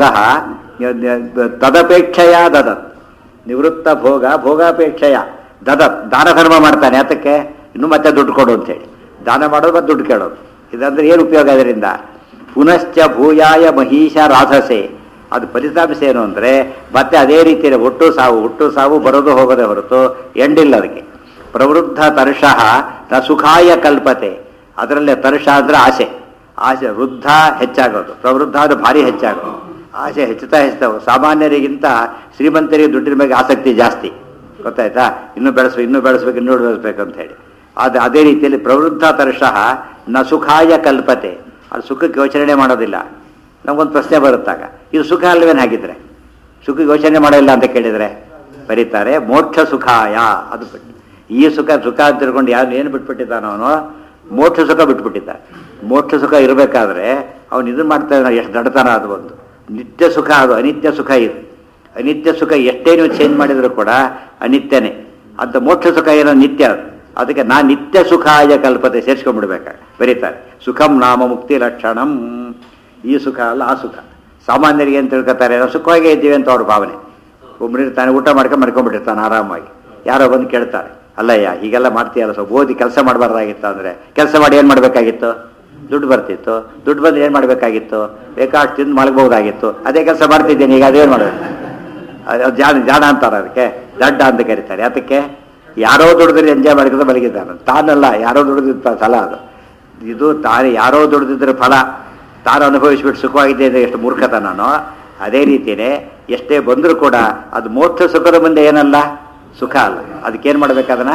ತದಪೇಕ್ಷೆಯ ದದತ್ ನಿವೃತ್ತ ಭೋಗ ಭೋಗಾಪೇಕ್ಷೆಯ ದದತ್ ದಾನ ಧರ್ಮ ಮಾಡ್ತಾನೆ ಅದಕ್ಕೆ ಇನ್ನು ಮತ್ತೆ ದುಡ್ಡು ಕೊಡು ಅಂತೇಳಿ ದಾನ ಮಾಡೋದು ಮತ್ತೆ ದುಡ್ಡು ಕೇಳೋದು ಇದಂದ್ರೆ ಏನು ಉಪಯೋಗ ಅದರಿಂದ ಪುನಶ್ಚ ಭೂಯಾಯ ಮಹೀಶ ರಾಧಸೆ ಅದು ಫಲಿತಾಂಶ ಏನು ಅಂದರೆ ಮತ್ತೆ ಅದೇ ರೀತಿ ಹುಟ್ಟು ಸಾವು ಹುಟ್ಟು ಸಾವು ಬರೋದು ಹೋಗೋದೇ ಹೊರತು ಎಂಡಿಲ್ಲ ಅದಕ್ಕೆ ಪ್ರವೃದ್ಧ ತರ್ಷಃ ನ ಸುಖಾಯ ಕಲ್ಪತೆ ಅದರಲ್ಲೇ ತರ್ಷ ಅಂದ್ರೆ ಆಸೆ ಆಸೆ ವೃದ್ಧ ಹೆಚ್ಚಾಗೋದು ಪ್ರವೃದ್ಧ ಅಂದ್ರೆ ಭಾರಿ ಹೆಚ್ಚಾಗೋದು ಆಸೆ ಹೆಚ್ಚುತ್ತಾ ಹೆಚ್ಚುತ್ತಾ ಸಾಮಾನ್ಯರಿಗಿಂತ ಶ್ರೀಮಂತರಿಗೆ ದುಡ್ಡಿನ ಬಗ್ಗೆ ಆಸಕ್ತಿ ಜಾಸ್ತಿ ಗೊತ್ತಾಯ್ತಾ ಇನ್ನೂ ಬೆಳೆಸ್ಬೇಕು ಇನ್ನೂ ಬೆಳೆಸ್ಬೇಕು ಇನ್ನೂ ಬೆಳೆಸ್ಬೇಕು ಅಂತ ಹೇಳಿ ಅದು ಅದೇ ರೀತಿಯಲ್ಲಿ ಪ್ರವೃದ್ಧ ತರ್ಷಃ ನ ಸುಖಾಯ ಕಲ್ಪತೆ ಅದು ಸುಖಕ್ಕೆ ಯೋಚನೆ ಮಾಡೋದಿಲ್ಲ ನಮಗೊಂದು ಪ್ರಶ್ನೆ ಬರುತ್ತಾಗ ಇದು ಸುಖ ಅಲ್ವೇನು ಹಾಗಿದ್ರೆ ಸುಖ ಯೋಚನೆ ಮಾಡೋಲ್ಲ ಅಂತ ಕೇಳಿದರೆ ಬರೀತಾರೆ ಮೋಕ್ಷ ಸುಖಾಯ ಅದು ಬಿಟ್ಟು ಈ ಸುಖ ಸುಖ ಅಂತ ತಿಳ್ಕೊಂಡು ಯಾರು ಏನು ಬಿಟ್ಬಿಟ್ಟಿದ್ದಾನೋ ಅವನು ಮೋಕ್ಷ ಸುಖ ಬಿಟ್ಬಿಟ್ಟಿದ್ದಾನೆ ಮೋಕ್ಷ ಸುಖ ಇರಬೇಕಾದ್ರೆ ಅವನು ಇದನ್ನು ಮಾಡ್ತಾ ಇದ್ದಾನೆ ಎಷ್ಟು ದಡತನ ಅದು ಒಂದು ನಿತ್ಯ ಸುಖ ಅದು ಅನಿತ್ಯ ಸುಖ ಇದು ಅನಿತ್ಯ ಸುಖ ಎಷ್ಟೇ ನೀವು ಚೇಂಜ್ ಮಾಡಿದರೂ ಕೂಡ ಅನಿತ್ಯನೇ ಅಂತ ಮೋಕ್ಷ ಸುಖ ಏನೋ ನಿತ್ಯ ಅದು. ಅದಕ್ಕೆ ನಾ ನಿತ್ಯ ಸುಖಾಯ ಕಲ್ಪತೆ ಸೇರಿಸ್ಕೊಂಡ್ಬಿಡ್ಬೇಕಾಗ ಬರೀತಾರೆ ಸುಖಂ ನಾಮ ಮುಕ್ತಿ ಲಕ್ಷಣಂ ಈ ಸುಖ ಅಲ್ಲ ಆ ಸುಖ ಸಾಮಾನ್ಯರಿಗೆ ಏನು ತಿಳ್ಕೊತಾರೆ ನಾವು ಸುಖವಾಗೇ ಇದ್ದೀವಿ ಅಂತ ಅವ್ರ ಭಾವನೆ ಒಬ್ಬರು ಇರ್ತಾನೆ ಊಟ ಮಾಡ್ಕೊಂಡು ಮಾಡ್ಕೊಂಡ್ಬಿಟ್ಟಿರ್ತಾನೆ ಆರಾಮಾಗಿ ಯಾರೋ ಬಂದು ಕೇಳ್ತಾರೆ ಅಲ್ಲಯ್ಯ ಹೀಗೆಲ್ಲ ಮಾಡ್ತೀಯಲ್ಲ ಸ್ವಲ್ಪ ಓದಿ ಕೆಲಸ ಮಾಡಬಾರ್ದಾಗಿತ್ತು ಅಂದರೆ ಕೆಲಸ ಮಾಡಿ ಏನು ಮಾಡಬೇಕಾಗಿತ್ತು ದುಡ್ಡು ಬರ್ತಿತ್ತು ದುಡ್ಡು ಬಂದು ಏನು ಮಾಡಬೇಕಾಗಿತ್ತು ಬೇಕಾಷ್ಟು ತಿಂದು ಮಲಗಬಹುದಾಗಿತ್ತು ಅದೇ ಕೆಲಸ ಮಾಡ್ತಿದ್ದೇನೆ ಈಗ ಅದೇನು ಮಾಡಬೇಕು ಅದು ಜಾಣ ಜಾಣ ಅಂತಾರೆ ಅದಕ್ಕೆ ದಡ್ಡ ಅಂತ ಕರೀತಾರೆ ಅದಕ್ಕೆ ಯಾರೋ ದುಡಿದ್ರೆ ಎಂಜಾಯ್ ಮಾಡಿದ್ರೆ ಮಲಗಿದ್ದಾನೆ ತಾನಲ್ಲ ಯಾರೋ ದುಡಿದಿದ್ದ ಫಲ ಅದು ಇದು ತಾನು ಯಾರೋ ದುಡಿದಿದ್ರೆ ಫಲ ತಾನು ಅನುಭವಿಸ್ಬಿಟ್ಟು ಸುಖವಾಗಿದೆ ಅಂದರೆ ಎಷ್ಟು ಮೂರ್ಖತನೋ ಅದೇ ರೀತಿಯೇ ಎಷ್ಟೇ ಬಂದರೂ ಕೂಡ ಅದು ಮೋಕ್ಷ ಸುಖದ ಮುಂದೆ ಏನಲ್ಲ ಸುಖ ಅಲ್ಲ ಅದಕ್ಕೇನು ಮಾಡ್ಬೇಕದನ್ನ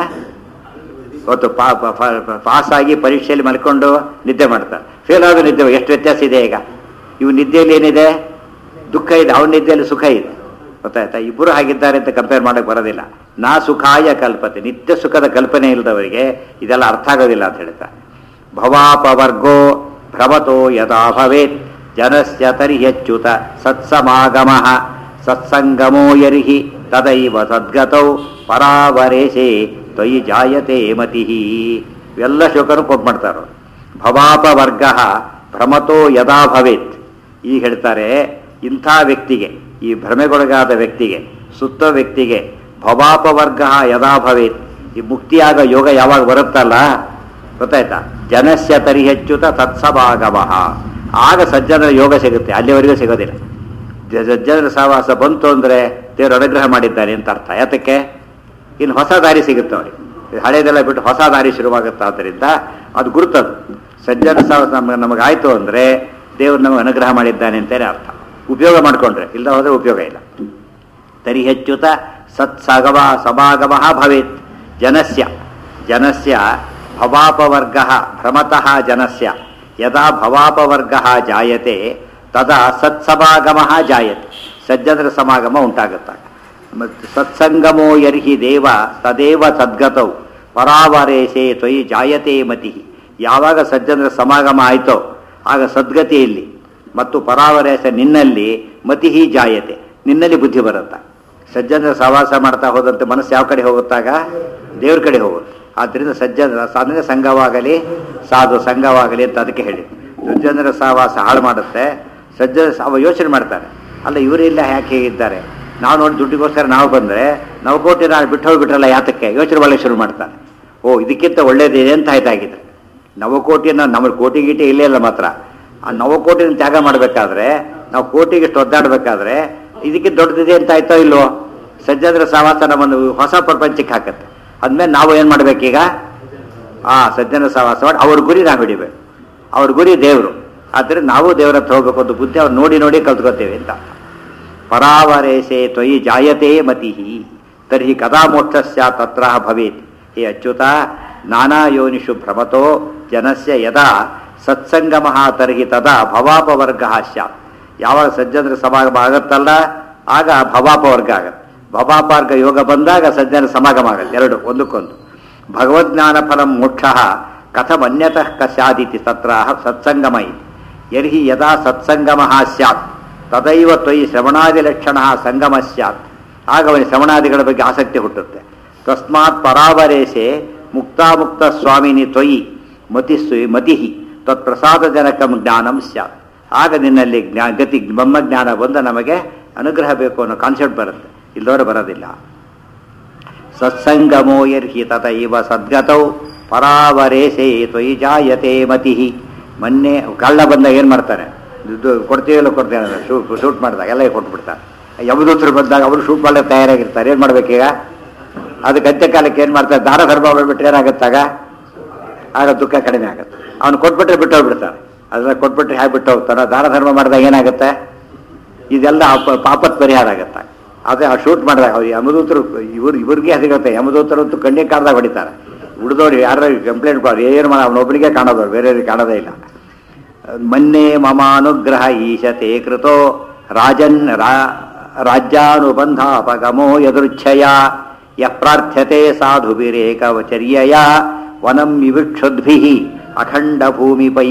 ಇವತ್ತು ಪಾ ಪಾ- ಪಾ- ಪಾಸ್ ಆಗಿ ಪರೀಕ್ಷೆಯಲ್ಲಿ ಮಲ್ಕೊಂಡು ನಿದ್ದೆ ಮಾಡ್ತಾರೆ ಫೇಲ್ ಆದ ನಿದ್ದೆ ಎಷ್ಟು ವ್ಯತ್ಯಾಸ ಇದೆ ಈಗ ಇವು ನಿದ್ದೆಯಲ್ಲಿ ಏನಿದೆ ದುಃಖ ಇದೆ ಅವನ ನಿದ್ದೆಯಲ್ಲಿ ಸುಖ ಇದೆ ಗೊತ್ತಾಯ್ತಾ ಇಬ್ಬರು ಹಾಗಿದ್ದಾರೆ ಅಂತ ಕಂಪೇರ್ ಮಾಡಕ್ಕೆ ಬರೋದಿಲ್ಲ ನಾ ಸುಖಾಯ ಕಲ್ಪತೆ ನಿತ್ಯ ಸುಖದ ಕಲ್ಪನೆ ಇಲ್ಲದವರಿಗೆ ಇದೆಲ್ಲ ಅರ್ಥ ಆಗೋದಿಲ್ಲ ಅಂತ ಹೇಳ್ತಾರೆ ಭವಾಪವರ್ಗೋ ಭ್ರಮತೋ ಯದಾ ಭವೇತ್ ಜನಸ್ಯ ತರ್ಹ್ಯಚ್ಯುತ ಸತ್ಸಮಾಗಮ ಸತ್ಸಂಗಮೋ ಯರ್ಹಿ ತದೈವ ಸದ್ಗತೌ ಪರಾವರೇಶೆ ತ್ವಯಿ ಜಾಯತೆ ಮತಿ ಇವೆಲ್ಲ ಶ್ಲೋಕನು ಕೋಟ್ ಮಾಡ್ತಾರೆ ಭವಾಪವರ್ಗ ಭ್ರಮತೋ ಯದಾ ಭವೇತ್ ಈಗ ಹೇಳ್ತಾರೆ ಇಂಥ ವ್ಯಕ್ತಿಗೆ ಈ ಭ್ರಮೆಗೊಳಗಾದ ವ್ಯಕ್ತಿಗೆ ಸುತ್ತ ವ್ಯಕ್ತಿಗೆ ಭವಾಪವರ್ಗ ಯದಾ ಭವೇತ್ ಈ ಮುಕ್ತಿಯಾಗ ಯೋಗ ಯಾವಾಗ ಬರುತ್ತಲ್ಲ ಗೊತ್ತಾಯ್ತಾ ಜನಸ್ಯ ತರಿ ಹೆಚ್ಚುತ ತತ್ಸಭಾಗವ ಆಗ ಸಜ್ಜನರ ಯೋಗ ಸಿಗುತ್ತೆ ಅಲ್ಲಿವರೆಗೂ ಸಿಗೋದಿಲ್ಲ ಜ- ಸಜ್ಜನರ ಸಹವಾಸ ಬಂತು ಅಂದರೆ ದೇವರು ಅನುಗ್ರಹ ಮಾಡಿದ್ದಾನೆ ಅಂತ ಅರ್ಥ ಯಾತಕ್ಕೆ ಇನ್ನು ಹೊಸ ದಾರಿ ಸಿಗುತ್ತೆ ಅವ್ರಿಗೆ ಹಳೇದೆಲ್ಲ ಬಿಟ್ಟು ಹೊಸ ದಾರಿ ಶುರುವಾಗುತ್ತೆ ಆದ್ದರಿಂದ ಅದು ಗುರುತದು ಸಜ್ಜನ ಸಹವಾಸ ನಮಗೆ ನಮಗಾಯ್ತು ಅಂದರೆ ದೇವರು ನಮಗೆ ಅನುಗ್ರಹ ಮಾಡಿದ್ದಾನೆ ಅಂತಲೇ ಅರ್ಥ ಉಪಯೋಗ ಮಾಡಿಕೊಂಡ್ರೆ ಇಲ್ಲ ಹೋದರೆ ಉಪಯೋಗ ಇಲ್ಲ ತರಿ ಹೆಚ್ಚುತ ಸತ್ಸಗವ ಸಮಾಗಮ ಭವೇತ್ ಜನಸ್ಯ ಜನಸ್ಯ ಭವಾಪವರ್ಗ ಭ್ರಮತಃ ಜನಸ್ಯ ಯದಾ ಭವಾಪವರ್ಗ ಜಾಯತೆ ತದಾ ಸತ್ಸಮಾಗಮ ಜಾಯತೆ ಸಜ್ಜನರ ಸಮಾಗಮ ಉಂಟಾಗುತ್ತಾಗ ಮತ್ತು ಸತ್ಸಂಗಮೋ ಯರ್ಹಿ ದೇವ ತದೇವ ಸದ್ಗತೌ ಪರಾವರೇಶೆ ತ್ವಯಿ ಜಾಯತೆ ಮತಿ ಯಾವಾಗ ಸಜ್ಜನರ ಸಮಾಗಮ ಆಯಿತೋ ಆಗ ಸದ್ಗತಿ ಇಲ್ಲಿ ಮತ್ತು ಪರಾವರೇಶ ನಿನ್ನಲ್ಲಿ ಮತಿಹಿ ಜಾಯತೆ ನಿನ್ನಲ್ಲಿ ಬುದ್ಧಿ ಬರುತ್ತ ಸಜ್ಜನರ ಸಹವಾಸ ಮಾಡ್ತಾ ಹೋದಂತೆ ಮನಸ್ಸು ಯಾವ ಕಡೆ ಹೋಗುತ್ತಾಗ ದೇವ್ರ ಕಡೆ ಹೋಗುತ್ತೆ ಆದ್ದರಿಂದ ಸಜ್ಜನರ ಸಾಧನೆ ಸಂಘವಾಗಲಿ ಸಾಧು ಸಂಘವಾಗಲಿ ಅಂತ ಅದಕ್ಕೆ ಹೇಳಿ ಸಜ್ಜನರ ಸಹವಾಸ ಹಾಳು ಮಾಡುತ್ತೆ ಸಜ್ಜನ ಅವ ಯೋಚನೆ ಮಾಡ್ತಾರೆ ಅಲ್ಲ ಇವರೆಲ್ಲ ಯಾಕೆ ಇದ್ದಾರೆ ನಾವು ನೋಡಿ ದುಡ್ಡಿಗೋಸ್ಕರ ನಾವು ಬಂದರೆ ನಾವು ಕೋಟಿ ನಾನು ಬಿಟ್ಟು ಹೋಗ್ಬಿಟ್ರಲ್ಲ ಯಾತಕ್ಕೆ ಯೋಚನೆ ಮಾಡಲಿಕ್ಕೆ ಶುರು ಮಾಡ್ತಾರೆ ಓ ಇದಕ್ಕಿಂತ ಒಳ್ಳೇದಿದೆ ಅಂತ ಆಯ್ತಾಗಿದ್ರೆ ನವಕೋಟಿಯನ್ನು ನಮ್ಮ ಕೋಟಿ ಗೀಟಿ ಇಲ್ಲೇ ಇಲ್ಲ ಮಾತ್ರ ಆ ನವಕೋಟಿನ ತ್ಯಾಗ ಮಾಡಬೇಕಾದ್ರೆ ನಾವು ಕೋಟಿಗೆ ಇಷ್ಟು ಒದ್ದಾಡಬೇಕಾದ್ರೆ ಇದಕ್ಕೆ ದೊಡ್ಡದಿದೆ ಅಂತ ಆಯ್ತೋ ಇಲ್ವೋ ಸಜ್ಜನರ ಸಹವಾಸ ನಮ್ಮನ್ನು ಹೊಸ ಪ್ರಪಂಚಕ್ಕೆ ಹಾಕತ್ತೆ ಅಂದಮೇಲೆ ನಾವು ಏನು ಮಾಡ್ಬೇಕೀಗ ಆ ಸಜ್ಜನ ಸಹವಾಸ ಮಾಡಿ ಅವ್ರ ಗುರಿ ನಾವು ಹಿಡಿಬೇಕು ಅವ್ರ ಗುರಿ ದೇವರು ಆದ್ದರಿಂದ ನಾವು ದೇವರ ಹತ್ರ ಹೋಗ್ಬೇಕು ಅಂತ ಬುದ್ಧಿ ಅವ್ರು ನೋಡಿ ನೋಡಿ ಕಲ್ತ್ಕೋತೇವೆ ಅಂತ ಪರಾವರೇಶೆ ತ್ವಯಿ ಜಾಯತೆ ಮತಿಹಿ ತರ್ಹಿ ಕದಾ ಮೋಕ್ಷಸ್ಯ ತತ್ರ ಭವೇತ್ ಹೇ ಅಚ್ಯುತ ನಾನಾ ಯೋನಿಷು ಭ್ರಮತೋ ಜನಸ್ಯ ಯದಾ ಸತ್ಸಂಗಮ ತರ್ಹಿ ತದಾ ಭವಾಪವರ್ಗ ಸ್ಯಾತ್ ಯಾವಾಗ ಸಜ್ಜನರ ಸಮಾಗಮ ಆಗತ್ತಲ್ಲ ಆಗ ಭವಾಪವರ್ಗ ಆಗತ್ತೆ ಭವಾಪವರ್ಗ ಯೋಗ ಬಂದಾಗ ಸಜ್ಜನ ಸಮಾಗಮ ಆಗತ್ತೆ ಎರಡು ಒಂದಕ್ಕೊಂದು ಭಗವಜ್ಞಾನ ಫಲಂ ಮೋಕ್ಷ ಕಥಮನ್ಯತಃ ಕಸ್ಯಾದಿತಿ ತತ್ರ ಸತ್ಸಂಗಮ ಇತಿ ಯರ್ಹಿ ಯದಾ ಸಂಗಮ ಸ್ಯಾತ್ ತದೈವ ತ್ವಯಿ ಶ್ರವಣಾದಿಲಕ್ಷಣ ಸಂಗಮ ಸ್ಯಾತ್ ಆಗ ಅವನಿಗೆ ಶ್ರವಣಾದಿಗಳ ಬಗ್ಗೆ ಆಸಕ್ತಿ ಹುಟ್ಟುತ್ತೆ ತಸ್ಮಾತ್ ಪರಾವರೇಶೆ ಮುಕ್ತಾಮುಕ್ತ ಸ್ವಾಮಿನಿ ತ್ವಯಿ ಮತಿಸ್ಸು ಮತಿ ತತ್ಪ್ರಸಾದಜನಕಂ ಜ್ಞಾನಂ ಸ್ಯಾತ್ ಆಗ ನಿನ್ನಲ್ಲಿ ಜ್ಞಾ ಗತಿ ಬ್ರಹ್ಮಜ್ಞಾನ ಬಂದು ನಮಗೆ ಅನುಗ್ರಹ ಬೇಕು ಅನ್ನೋ ಕಾನ್ಸೆಪ್ಟ್ ಬರುತ್ತೆ ಇಲ್ಲದವರು ಬರೋದಿಲ್ಲ ಸತ್ಸಂಗಮೋ ಯರ್ಹಿ ತಥೈವ ಸದ್ಗತೌ ಪರಾವರೇಶೆ ತ್ವಯಿ ಜಾಯತೆ ಮತಿ ಮೊನ್ನೆ ಕಳ್ಳ ಬಂದಾಗ ಏನು ಮಾಡ್ತಾರೆ ಇದು ಕೊಡ್ತೀವಿಲ್ಲ ಕೊಡ್ತೇವೆ ಶೂಟ್ ಶೂಟ್ ಮಾಡಿದಾಗ ಎಲ್ಲ ಕೊಟ್ಬಿಡ್ತಾರೆ ಯಮದೂತರು ಬಂದಾಗ ಅವರು ಶೂಟ್ ಮಾಡಲಿಕ್ಕೆ ತಯಾರಾಗಿರ್ತಾರೆ ಏನು ಮಾಡ್ಬೇಕೀಗ ಅದಕ್ಕೆ ಅಂತ್ಯಕಾಲಕ್ಕೆ ಏನು ಮಾಡ್ತಾರೆ ದಾರ ಧರ್ಮ ಮಾಡಿಬಿಟ್ರೆ ಏನಾಗುತ್ತಾಗ ಆಗ ದುಃಖ ಕಡಿಮೆ ಆಗುತ್ತೆ ಅವ್ನು ಕೊಟ್ಬಿಟ್ರೆ ಬಿಟ್ಟು ಹೋಗ್ಬಿಡ್ತಾರೆ ಅದನ್ನ ಕೊಟ್ಬಿಟ್ರೆ ಹೇಗೆ ಬಿಟ್ಟು ಹೋಗ್ತಾನೆ ದಾನ ಧರ್ಮ ಮಾಡಿದಾಗ ಏನಾಗುತ್ತೆ ಇದೆಲ್ಲ ಅಪ- ಪಾಪತ್ ಪರಿಹಾರ ಆಗುತ್ತೆ ಅದೇ ಆ ಶೂಟ್ ಮಾಡಿದಾಗ ಅವ್ರು ಯಮದೂತರು ಇವ್ರು ಇವ್ರಿಗೆ ಹಸಿಗುತ್ತೆ ಯಮದೂತರು ಅಂತೂ ಕಣ್ಣಿಗೆ ಕಾಡ್ದಾಗ ಹೊಡಿತಾರೆ ಉಳಿದವ್ರು ಯಾರು ಕಂಪ್ಲೇಂಟ್ ಕೊಡೋರು ಏನು ಮಾಡ ಅವನೊಬ್ಬನಿಗೆ ಕಾಣೋದು ಬೇರೆಯವ್ರಿಗೆ ಕಾಣೋದೇ ಇಲ್ಲ ಮನ್ನೆ ಮಮಾನುಗ್ರಹ ಈಶತೆ ಕೃತೋ ರಾಜನ್ ರಾ ರಾಜ್ಯಾನುಬಂಧಾಪಗಮೋ ಯದೃಚ್ಛಯ ಯ ಪ್ರಾರ್ಥ್ಯತೆ ಸಾಧುಭಿರೇಕವಚರ್ಯಯ ವನಂ ವಿವಿಕ್ಷುದ್ಭಿ ಅಖಂಡ ಭೂಮಿಪೈ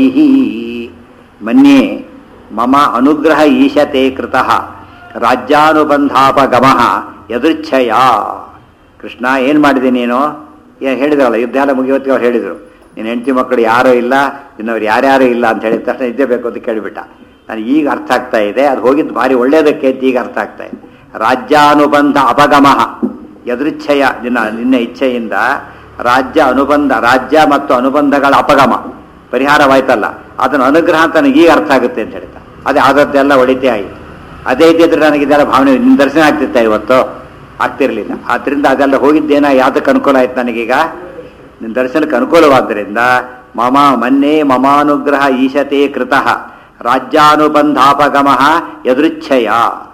ಮನ್ಯೆ ಮಮ ಅನುಗ್ರಹ ಈಶತೆ ಕೃತಃ ರಾಜ್ಯಾನುಬಂಧಾಪಗಮ ಯದೃಚ್ಛಯ ಕೃಷ್ಣ ಏನು ಮಾಡಿದೆ ನೀನು ಏನು ಹೇಳಿದ್ರಲ್ಲ ಯುದ್ಧ ಎಲ್ಲ ಮುಗಿಯೋತ್ತಿಗೆ ಅವ್ರು ಹೇಳಿದರು ನಿನ್ನ ಹೆಂಡತಿ ಮಕ್ಕಳು ಯಾರೂ ಇಲ್ಲ ಇನ್ನವ್ರು ಯಾರ್ಯಾರು ಇಲ್ಲ ಅಂತ ಹೇಳಿದ ತಕ್ಷಣ ಇದ್ದೇ ಬೇಕು ಅಂತ ಕೇಳಿಬಿಟ್ಟ ನಾನು ಈಗ ಅರ್ಥ ಆಗ್ತಾ ಇದೆ ಅದು ಹೋಗಿದ್ದು ಭಾರಿ ಒಳ್ಳೇದಕ್ಕೆ ಅಂತ ಈಗ ಅರ್ಥ ಆಗ್ತಾ ಇದೆ ರಾಜ್ಯಾನುಬಂಧ ಅಪಗಮ ಯದೃಚ್ಛಯ ನಿನ್ನ ನಿನ್ನ ಇಚ್ಛೆಯಿಂದ ರಾಜ್ಯ ಅನುಬಂಧ ರಾಜ್ಯ ಮತ್ತು ಅನುಬಂಧಗಳ ಅಪಗಮ ಪರಿಹಾರವಾಯ್ತಲ್ಲ ಅದನ್ನು ಅನುಗ್ರಹ ಅಂತ ನನಗೆ ಈಗ ಅರ್ಥ ಆಗುತ್ತೆ ಅಂತ ಹೇಳ್ತಾ ಅದೇ ಆದದ್ದೆಲ್ಲ ಒಳಿತೇ ಆಯಿತು ಅದೇ ಇದ್ದಿದ್ರೆ ನನಗೆ ಇದೆಲ್ಲ ಭಾವನೆ ನಿನ್ನ ದರ್ಶನ ಆಗ್ತಿತ್ತ ಇವತ್ತು ಆಗ್ತಿರ್ಲಿಲ್ಲ ಆದ್ರಿಂದ ಅದೆಲ್ಲ ಹೋಗಿದ್ದೇನ ಯಾವ್ದಕ್ಕೆ ಅನುಕೂಲ ಆಯ್ತು ನನಗೀಗ ನಿನ್ನ ದರ್ಶನಕ್ಕೆ ಅನುಕೂಲವಾದ್ದರಿಂದ ಮಮ ಮನ್ನೆ ಮಮಾನುಗ್ರಹ ಈಶತೆ ಕೃತಃ ರಾಜ್ಯಾನುಬಂಧಾಪಗಮ ಯದೃಚ್ಛಯ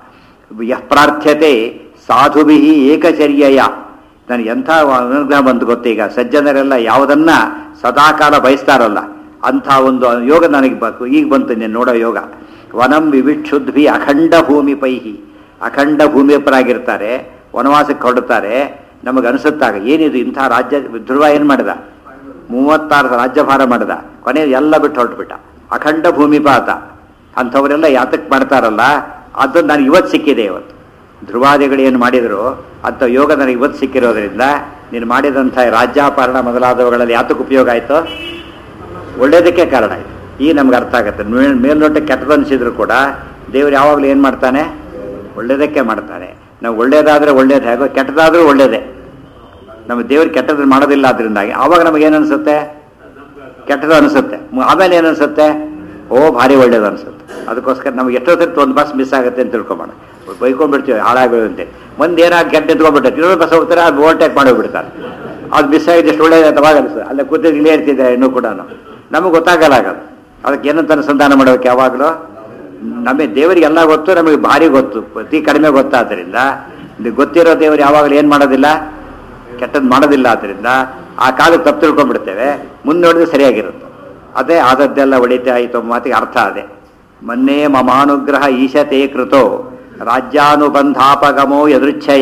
ಯಃ ಪ್ರಾರ್ಥ್ಯತೆ ಸಾಧುಭಿ ಏಕಚರ್ಯಯ ನನಗೆ ಎಂಥ ಅನುಗ್ರಹ ಬಂತು ಗೊತ್ತೀಗ ಸಜ್ಜನರೆಲ್ಲ ಯಾವುದನ್ನ ಸದಾಕಾಲ ಬಯಸ್ತಾರಲ್ಲ ಅಂಥ ಒಂದು ಯೋಗ ನನಗೆ ಬೇಕು ಈಗ ಬಂತು ನೀನು ನೋಡೋ ಯೋಗ ವನಂ ವಿವಿಕ್ಷುದ್ಭಿ ಅಖಂಡ ಭೂಮಿ ಪೈಹಿ ಅಖಂಡ ಭೂಮಿಯಪ್ಪರಾಗಿರ್ತಾರೆ ವನವಾಸಕ್ಕೆ ಹೊರಡ್ತಾರೆ ನಮಗೆ ಅನಿಸುತ್ತಾಗ ಏನಿದು ಇಂಥ ರಾಜ್ಯ ಧ್ರುವ ಏನು ಮಾಡಿದ ಮೂವತ್ತಾರು ರಾಜ್ಯಭಾರ ಮಾಡಿದ ಕೊನೆ ಎಲ್ಲ ಬಿಟ್ಟು ಹೊರಟ್ಬಿಟ್ಟ ಅಖಂಡ ಭೂಮಿಪಾತ ಅಂಥವರೆಲ್ಲ ಯಾತಕ್ಕೆ ಮಾಡ್ತಾರಲ್ಲ ಅದು ನನಗೆ ಇವತ್ತು ಸಿಕ್ಕಿದೆ ಇವತ್ತು ಧ್ರುವಾದಿಗಳು ಏನು ಮಾಡಿದ್ರು ಅಂಥ ಯೋಗ ನನಗೆ ಇವತ್ತು ಸಿಕ್ಕಿರೋದ್ರಿಂದ ನೀನು ಮಾಡಿದಂಥ ರಾಜ್ಯಾಪರಣ ಮೊದಲಾದವುಗಳಲ್ಲಿ ಯಾತಕ್ಕೆ ಉಪಯೋಗ ಆಯಿತು ಒಳ್ಳೇದಕ್ಕೆ ಕಾರಣ ಆಯಿತು ಈಗ ನಮ್ಗೆ ಅರ್ಥ ಆಗುತ್ತೆ ಮೇಲ್- ಮೇಲ್ನೋಟ ಕೆಟ್ಟದ್ದು ಅನಿಸಿದ್ರು ಕೂಡ ದೇವ್ರು ಯಾವಾಗಲೂ ಏನು ಮಾಡ್ತಾನೆ ಒಳ್ಳೇದಕ್ಕೆ ಮಾಡ್ತಾನೆ ನಾವು ಒಳ್ಳೇದಾದರೆ ಒಳ್ಳೇದು ಹೇಗೋ ಕೆಟ್ಟದಾದರೂ ಒಳ್ಳೇದೇ ನಮ್ಮ ದೇವ್ರು ಕೆಟ್ಟದ್ದು ಮಾಡೋದಿಲ್ಲ ಅದರಿಂದಾಗಿ ಆವಾಗ ನಮಗೇನು ಅನಿಸುತ್ತೆ ಕೆಟ್ಟದ್ದು ಅನಿಸುತ್ತೆ ಮು- ಆಮೇಲೆ ಏನು ಅನಿಸುತ್ತೆ ಓ ಭಾರಿ ಒಳ್ಳೇದು ಅನಿಸುತ್ತೆ ಅದಕ್ಕೋಸ್ಕರ ನಮ್ಗೆ ಎಷ್ಟೋ ಸರ್ತಿ ಒಂದು ಬಸ್ ಮಿಸ್ ಆಗುತ್ತೆ ಅಂತ ತಿಳ್ಕೊಂಬೋಣ ಬೈಕೊಂಡ್ಬಿಡ್ತೀವಿ ಹಾಳಾಗೋದು ಅಂತ ಮುಂದೆ ಏನಾಗಿ ಕೆಟ್ಟ ನಿಂತ್ಕೊಂಡ್ಬಿಟ್ಟೆ ಇನ್ನೊಂದು ಬಸ್ ಹೋಗ್ತಾರೆ ಅದು ಓವರ್ಟೇಕ್ ಮಾಡಿಬಿಡ್ತಾರೆ ಅದು ಮಿಸ್ ಆಗಿದ್ದು ಎಷ್ಟು ಒಳ್ಳೇದು ಅಂತ ಅವಾಗ ಅನಿಸ್ತದೆ ಅಲ್ಲೇ ಕೂತಿದ್ದು ಇಲ್ಲೇ ಇರ್ತಿದ್ದೆ ಇನ್ನೂ ಕೂಡ ನಮಗೆ ಗೊತ್ತಾಗಲ್ಲ ಆಗೋದು ಅದಕ್ಕೆ ಏನಂತ ಅನುಸಂಧಾನ ಮಾಡಬೇಕು ಯಾವಾಗಲೂ ನಮಗೆ ದೇವರಿಗೆಲ್ಲ ಗೊತ್ತು ನಮಗೆ ಭಾರಿ ಗೊತ್ತು ಅತಿ ಕಡಿಮೆ ಗೊತ್ತಾದ್ದರಿಂದ ಇದು ಗೊತ್ತಿರೋ ದೇವರು ಯಾವಾಗಲೂ ಏನು ಮಾಡೋದಿಲ್ಲ ಕೆಟ್ಟದ್ದು ಮಾಡೋದಿಲ್ಲ ಆದ್ದರಿಂದ ಆ ಕಾಲಕ್ಕೆ ತಪ್ಪು ತಿಳ್ಕೊಂಡ್ಬಿಡ್ತೇವೆ ಮುಂದೆ ನೋಡಿದ್ರೆ ಸರಿಯಾಗಿರುತ್ತೆ ಅದೇ ಆದದ್ದೆಲ್ಲ ಒಳಿತೆ ಆಯಿತು ಎಂಬ ಮಾತಿಗೆ ಅರ್ಥ ಅದೇ ಮೊನ್ನೆ ಮಮಾನುಗ್ರಹ ಈಶತೆ ಕೃತೋ ರಾಜ್ಯಾನುಬಂಧಾಪಗಮೋ ಯದೃಚ್ಛಯ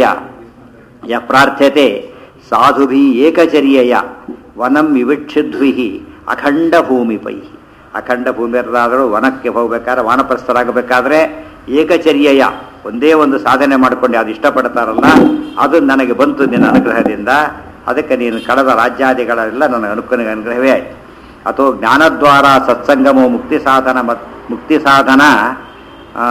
ಯ ಪ್ರಾರ್ಥ್ಯತೆ ಸಾಧುಭಿ ಏಕಚರ್ಯಯ ವನಂ ವಿವಿಕ್ಷಿದ್ವಿ ಅಖಂಡ ಭೂಮಿಪೈ ಅಖಂಡ ಭೂಮಿಯರಾದರೂ ವನಕ್ಕೆ ಹೋಗ್ಬೇಕಾದ್ರೆ ವಾನಪ್ರಸ್ಥರಾಗಬೇಕಾದ್ರೆ ಏಕಚರ್ಯಯ ಒಂದೇ ಒಂದು ಸಾಧನೆ ಮಾಡಿಕೊಂಡು ಅದು ಇಷ್ಟಪಡ್ತಾರಲ್ಲ ಅದು ನನಗೆ ಬಂತು ನಿನ್ನ ಅನುಗ್ರಹದಿಂದ ಅದಕ್ಕೆ ನೀನು ಕಳೆದ ರಾಜ್ಯಾದಿಗಳೆಲ್ಲ ನನಗೆ ಅನುಗ್ರಹ ಅನುಗ್ರಹವೇ ಆಯಿತು ಅಥವಾ ಜ್ಞಾನದ್ವಾರ ಸತ್ಸಂಗಮೋ ಮುಕ್ತಿ ಸಾಧನ ಮತ್ ಮುಕ್ತಿ ಸಾಧನ ಆ,